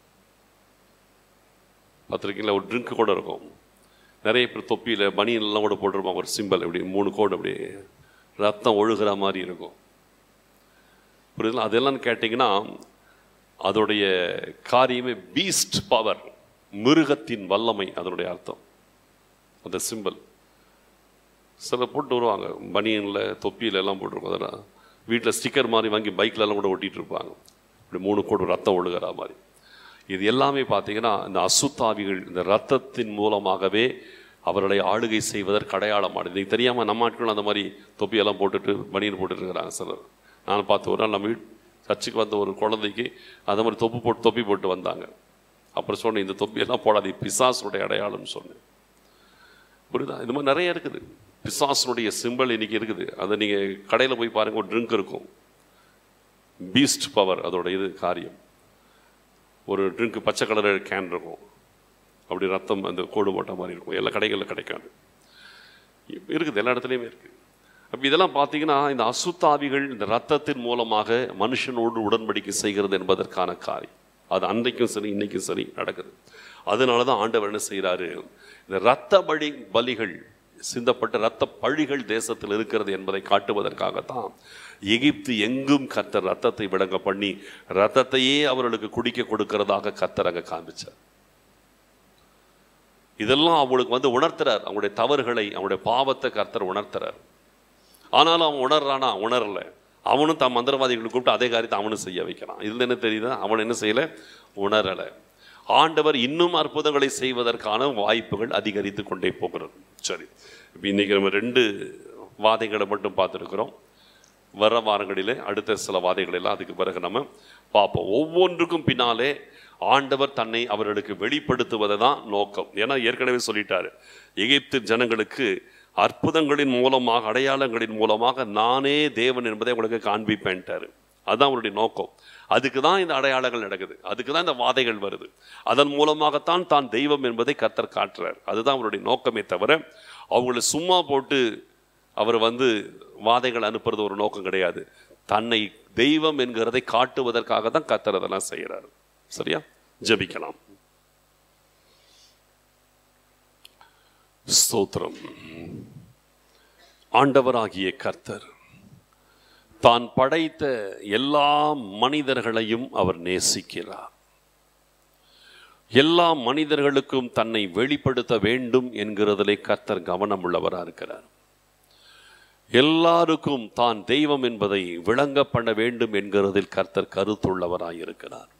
A: பார்த்துருக்கீங்களா ஒரு ட்ரிங்க் கூட இருக்கும் நிறைய பேர் தொப்பியில் பனியன்லாம் கூட போட்டிருப்பாங்க ஒரு சிம்பிள் இப்படி மூணு கோடு அப்படி ரத்தம் ஒழுகிற மாதிரி இருக்கும் புரியுதுங்களா அதெல்லாம் கேட்டிங்கன்னா அதோடைய காரியமே பீஸ்ட் பவர் மிருகத்தின் வல்லமை அதனுடைய அர்த்தம் அந்த சிம்பிள் சில போட்டு வருவாங்க பனியனில் தொப்பியில் எல்லாம் போட்டிருக்கோம் அதெல்லாம் வீட்டில் ஸ்டிக்கர் மாதிரி வாங்கி பைக்ல எல்லாம் கூட ஒட்டிட்டு இருப்பாங்க இப்படி மூணு கோடு ரத்தம் ஒழுகிற மாதிரி இது எல்லாமே பார்த்தீங்கன்னா இந்த அசுத்தாவிகள் இந்த ரத்தத்தின் மூலமாகவே அவர்களை ஆளுகை செய்வதற்கு அடையாளமானது இது தெரியாமல் நம்ம ஆட்களும் அந்த மாதிரி தொப்பியெல்லாம் போட்டுட்டு பனியன் போட்டுட்டு இருக்கிறாங்க சிலர் நான் பார்த்து ஒரு நாள் நம்ம வீட் சர்ச்சுக்கு வந்த ஒரு குழந்தைக்கு அந்த மாதிரி தொப்பு போட்டு தொப்பி போட்டு வந்தாங்க அப்புறம் சொன்னேன் இந்த தொப்பியெல்லாம் போடாது பிசாசுடைய அடையாளம்னு சொன்னேன் புரியுதா இந்த மாதிரி நிறைய இருக்குது பிசாசனுடைய சிம்பிள் இன்னைக்கு இருக்குது அதை நீங்கள் கடையில் போய் பாருங்க ஒரு ட்ரிங்க் இருக்கும் பீஸ்ட் பவர் அதோட இது காரியம் ஒரு ட்ரிங்க் பச்சை கலர் கேன் இருக்கும் அப்படி ரத்தம் அந்த கோடு போட்ட மாதிரி இருக்கும் எல்லா கடைகளில் கிடைக்காது இப்ப இருக்குது எல்லா இடத்துலையுமே இருக்குது அப்ப இதெல்லாம் பார்த்தீங்கன்னா இந்த அசுத்தாவிகள் இந்த ரத்தத்தின் மூலமாக மனுஷனோடு உடன்படிக்கை செய்கிறது என்பதற்கான காரியம் அது அன்றைக்கும் சரி இன்னைக்கும் சரி நடக்குது அதனால தான் ஆண்டவர் என்ன செய்கிறாரு இந்த ரத்த பலி பலிகள் சிந்தப்பட்ட ரத்த பழிகள் தேசத்தில் இருக்கிறது என்பதை காட்டுவதற்காகத்தான் எகிப்து எங்கும் கர்த்தர் ரத்தத்தை விளங்க பண்ணி ரத்தத்தையே அவர்களுக்கு குடிக்க கொடுக்கிறதாக கர்த்தர் அங்க காண்பிச்சார் இதெல்லாம் அவங்களுக்கு வந்து உணர்த்துறார் அவங்களுடைய தவறுகளை அவங்களுடைய பாவத்தை கர்த்தர் உணர்த்துறார் ஆனாலும் அவன் உணர்றானா உணரல அவனும் தம் மந்திரவாதிகளை கூப்பிட்டு அதே காரியத்தை அவனும் செய்ய வைக்கிறான் இதுல என்ன தெரியுதா அவன் என்ன செய்யல உணரல ஆண்டவர் இன்னும் அற்புதங்களை செய்வதற்கான வாய்ப்புகள் அதிகரித்து கொண்டே போகிறது சரி இப்போ இன்னைக்கு நம்ம ரெண்டு வாதைகளை மட்டும் பார்த்துருக்குறோம் வர வாரங்களிலே அடுத்த சில வாதைகள் எல்லாம் அதுக்கு பிறகு நம்ம பார்ப்போம் ஒவ்வொன்றுக்கும் பின்னாலே ஆண்டவர் தன்னை அவர்களுக்கு வெளிப்படுத்துவதை தான் நோக்கம் ஏன்னா ஏற்கனவே சொல்லிட்டாரு எகிப்து ஜனங்களுக்கு அற்புதங்களின் மூலமாக அடையாளங்களின் மூலமாக நானே தேவன் என்பதை உங்களுக்கு காண்பிப்பேன்ட்டாரு அதுதான் அவருடைய நோக்கம் அதுக்கு தான் இந்த அடையாளங்கள் நடக்குது அதுக்கு தான் இந்த வாதைகள் வருது அதன் மூலமாகத்தான் தான் தெய்வம் என்பதை கர்த்தர் காட்டுறார் அதுதான் அவருடைய நோக்கமே தவிர அவங்கள சும்மா போட்டு அவர் வந்து வாதைகள் அனுப்புறது ஒரு நோக்கம் கிடையாது தன்னை தெய்வம் என்கிறதை காட்டுவதற்காக தான் கர்த்தர் அதெல்லாம் செய்கிறார் சரியா ஜெபிக்கலாம் ஸ்தோத்திரம் ஆண்டவராகிய கர்த்தர் தான் படைத்த எல்லா மனிதர்களையும் அவர் நேசிக்கிறார் எல்லா மனிதர்களுக்கும் தன்னை வெளிப்படுத்த வேண்டும் என்கிறதிலே கர்த்தர் கவனம் உள்ளவராக இருக்கிறார் எல்லாருக்கும் தான் தெய்வம் என்பதை விளங்க பண்ண வேண்டும் என்கிறதில் கர்த்தர் கருத்துள்ளவராய் இருக்கிறார்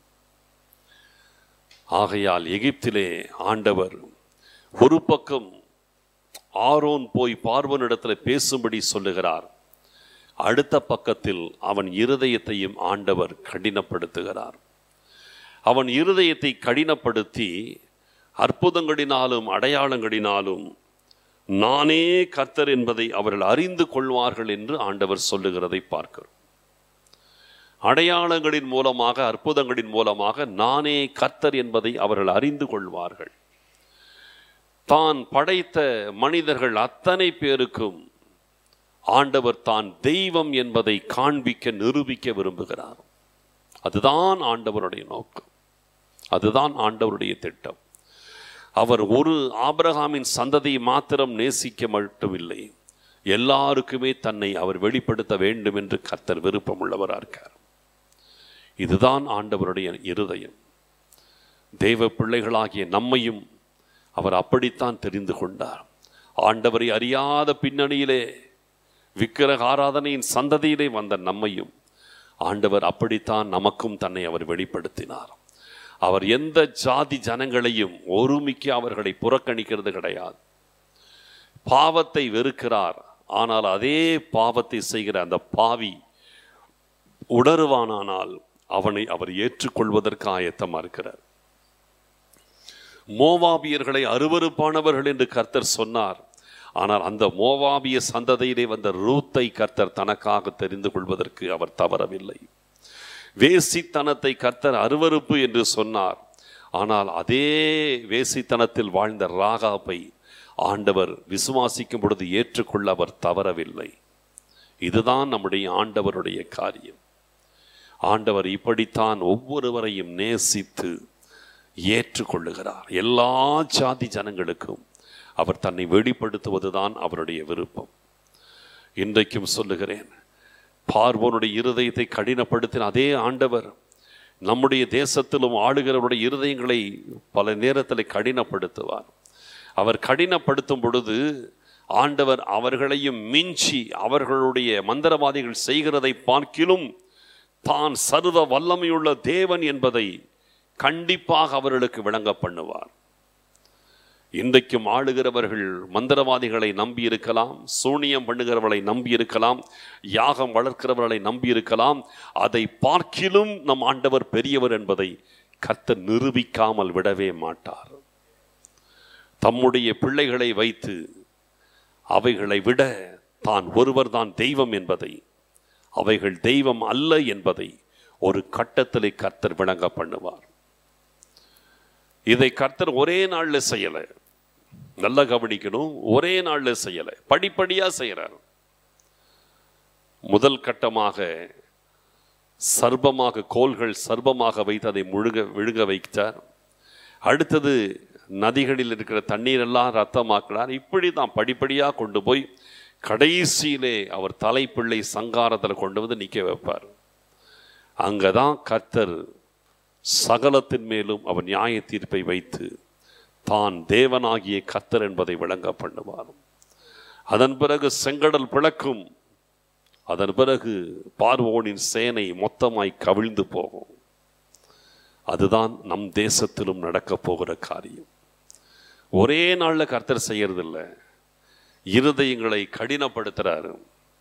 A: ஆகையால் எகிப்திலே ஆண்டவர் ஒரு பக்கம் ஆரோன் போய் பார்வனிடத்தில் பேசும்படி சொல்லுகிறார் அடுத்த பக்கத்தில் அவன் இருதயத்தையும் ஆண்டவர் கடினப்படுத்துகிறார் அவன் இருதயத்தை கடினப்படுத்தி அற்புதங்களினாலும் அடையாளங்களினாலும் நானே கர்த்தர் என்பதை அவர்கள் அறிந்து கொள்வார்கள் என்று ஆண்டவர் சொல்லுகிறதை பார்க்கிறோம் அடையாளங்களின் மூலமாக அற்புதங்களின் மூலமாக நானே கர்த்தர் என்பதை அவர்கள் அறிந்து கொள்வார்கள் தான் படைத்த மனிதர்கள் அத்தனை பேருக்கும் ஆண்டவர் தான் தெய்வம் என்பதை காண்பிக்க நிரூபிக்க விரும்புகிறார் அதுதான் ஆண்டவருடைய நோக்கம் அதுதான் ஆண்டவருடைய திட்டம் அவர் ஒரு ஆபிரகாமின் சந்ததியை மாத்திரம் நேசிக்க மட்டுமில்லை எல்லாருக்குமே தன்னை அவர் வெளிப்படுத்த வேண்டும் என்று கர்த்தர் விருப்பம் உள்ளவராக இருக்கார் இதுதான் ஆண்டவருடைய இருதயம் தெய்வ பிள்ளைகளாகிய நம்மையும் அவர் அப்படித்தான் தெரிந்து கொண்டார் ஆண்டவரை அறியாத பின்னணியிலே விக்கிரக ஆராதனையின் சந்ததியிலே வந்த நம்மையும் ஆண்டவர் அப்படித்தான் நமக்கும் தன்னை அவர் வெளிப்படுத்தினார் அவர் எந்த ஜாதி ஜனங்களையும் ஒருமிக்க அவர்களை புறக்கணிக்கிறது கிடையாது பாவத்தை வெறுக்கிறார் ஆனால் அதே பாவத்தை செய்கிற அந்த பாவி உணருவானானால் அவனை அவர் ஏற்றுக்கொள்வதற்கு ஆயத்தமா இருக்கிறார் மோவாபியர்களை அருவருப்பானவர்கள் என்று கர்த்தர் சொன்னார் ஆனால் அந்த மோவாபிய சந்ததியிலே வந்த ரூத்தை கர்த்தர் தனக்காக தெரிந்து கொள்வதற்கு அவர் தவறவில்லை வேசித்தனத்தை கர்த்தர் அருவருப்பு என்று சொன்னார் ஆனால் அதே வேசித்தனத்தில் வாழ்ந்த ராகாபை ஆண்டவர் விசுவாசிக்கும் பொழுது ஏற்றுக்கொள்ள அவர் தவறவில்லை இதுதான் நம்முடைய ஆண்டவருடைய காரியம் ஆண்டவர் இப்படித்தான் ஒவ்வொருவரையும் நேசித்து ஏற்றுக்கொள்ளுகிறார் எல்லா ஜாதி ஜனங்களுக்கும் அவர் தன்னை வெளிப்படுத்துவதுதான் அவருடைய விருப்பம் இன்றைக்கும் சொல்லுகிறேன் பார்வோனுடைய இருதயத்தை கடினப்படுத்தின அதே ஆண்டவர் நம்முடைய தேசத்திலும் ஆளுகிறவருடைய இருதயங்களை பல நேரத்தில் கடினப்படுத்துவார் அவர் கடினப்படுத்தும் பொழுது ஆண்டவர் அவர்களையும் மிஞ்சி அவர்களுடைய மந்திரவாதிகள் செய்கிறதை பார்க்கிலும் தான் சர்வ வல்லமையுள்ள தேவன் என்பதை கண்டிப்பாக அவர்களுக்கு விளங்க பண்ணுவார் இன்றைக்கும் ஆளுகிறவர்கள் மந்திரவாதிகளை நம்பி இருக்கலாம் சூனியம் பண்ணுகிறவர்களை நம்பி இருக்கலாம் யாகம் வளர்க்கிறவர்களை நம்பி இருக்கலாம் அதை பார்க்கிலும் நம் ஆண்டவர் பெரியவர் என்பதை கர்த்தர் நிரூபிக்காமல் விடவே மாட்டார் தம்முடைய பிள்ளைகளை வைத்து அவைகளை விட தான் ஒருவர் தான் தெய்வம் என்பதை அவைகள் தெய்வம் அல்ல என்பதை ஒரு கட்டத்திலே கர்த்தர் விளங்க பண்ணுவார் இதை கர்த்தர் ஒரே நாள்ல செய்யலை நல்லா கவனிக்கணும் ஒரே நாள்ல செய்யலை படிப்படியா செய்யறார் முதல் கட்டமாக சர்ப்பமாக கோல்கள் சர்ப்பமாக வைத்து அதை முழுக விழுக வைத்தார் அடுத்தது நதிகளில் இருக்கிற தண்ணீர் எல்லாம் ரத்தமாக்கினார் இப்படி தான் படிப்படியாக கொண்டு போய் கடைசியிலே அவர் தலைப்பிள்ளை சங்காரத்தில் கொண்டு வந்து நிற்க வைப்பார் அங்கே தான் கர்த்தர் சகலத்தின் மேலும் அவர் நியாய தீர்ப்பை வைத்து தான் தேவனாகிய கர்த்தர் என்பதை விளங்க பண்ணுவார் அதன் பிறகு செங்கடல் பிளக்கும் அதன் பிறகு பார்வோனின் சேனை மொத்தமாய் கவிழ்ந்து போகும் அதுதான் நம் தேசத்திலும் நடக்க போகிற காரியம் ஒரே நாள்ல கர்த்தர் செய்யறதில்ல இருதயங்களை கடினப்படுத்துறாரு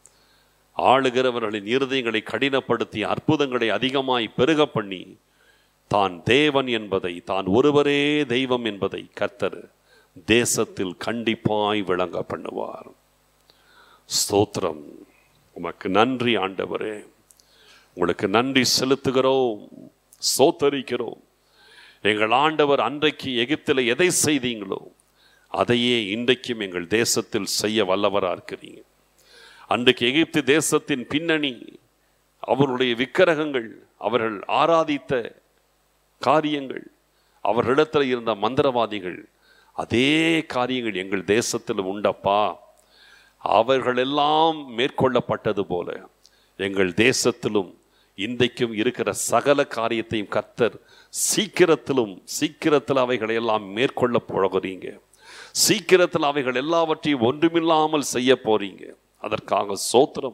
A: ஆளுகிறவர்களின் இருதயங்களை கடினப்படுத்தி அற்புதங்களை அதிகமாய் பெருக பண்ணி தான் தேவன் என்பதை தான் ஒருவரே தெய்வம் என்பதை கர்த்தர் தேசத்தில் கண்டிப்பாய் விளங்க பண்ணுவார் ஸ்தோத்திரம் உமக்கு நன்றி ஆண்டவரே உங்களுக்கு நன்றி செலுத்துகிறோம் சோத்தரிக்கிறோம் எங்கள் ஆண்டவர் அன்றைக்கு எகிப்தில் எதை செய்தீங்களோ அதையே இன்றைக்கும் எங்கள் தேசத்தில் செய்ய வல்லவரா இருக்கிறீங்க அன்றைக்கு எகிப்து தேசத்தின் பின்னணி அவருடைய விக்கிரகங்கள் அவர்கள் ஆராதித்த காரியங்கள் அவர்களிடத்தில் இருந்த மந்திரவாதிகள் அதே காரியங்கள் எங்கள் தேசத்தில் உண்டப்பா அவர்களெல்லாம் மேற்கொள்ளப்பட்டது போல எங்கள் தேசத்திலும் இன்றைக்கும் இருக்கிற சகல காரியத்தையும் கத்தர் சீக்கிரத்திலும் சீக்கிரத்தில் அவைகளை எல்லாம் மேற்கொள்ள போகிறீங்க சீக்கிரத்தில் அவைகள் எல்லாவற்றையும் ஒன்றுமில்லாமல் செய்ய போறீங்க அதற்காக சோத்திரம்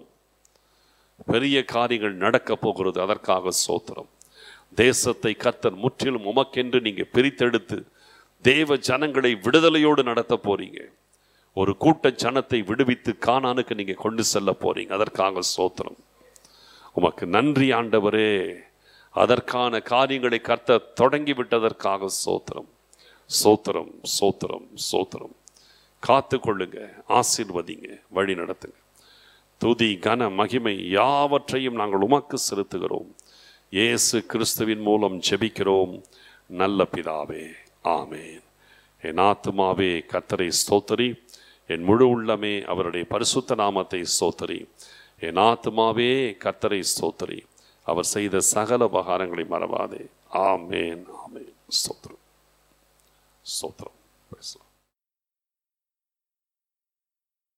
A: பெரிய காரியங்கள் நடக்க போகிறது அதற்காக சோத்திரம் தேசத்தை கத்தர் முற்றிலும் உமக்கென்று நீங்க பிரித்தெடுத்து தேவ ஜனங்களை விடுதலையோடு நடத்த போறீங்க ஒரு கூட்ட ஜனத்தை விடுவித்து கானானுக்கு நீங்க கொண்டு செல்ல போறீங்க அதற்காக சோத்திரம் உமக்கு நன்றி ஆண்டவரே அதற்கான காரியங்களை கர்த்த தொடங்கி விட்டதற்காக சோத்திரம் சோத்திரம் சோத்திரம் சோத்திரம் காத்து கொள்ளுங்க ஆசீர்வதிங்க வழி நடத்துங்க துதி கன மகிமை யாவற்றையும் நாங்கள் உமக்கு செலுத்துகிறோம் இயேசு கிறிஸ்துவின் மூலம் ஜெபிக்கிறோம் நல்ல பிதாவே ஆமேன் என் ஆத்துமாவே கத்தரை ஸ்தோத்தரி என் முழு உள்ளமே அவருடைய பரிசுத்த நாமத்தை ஸ்தோத்தரி என் ஆத்துமாவே கத்தரை ஸ்தோத்தரி அவர் செய்த சகல உபகாரங்களை மறவாதே ஆமேன் ஆமேன் ஸ்தோத்திரம் ஸ்தோத்திரம் பேசலாம்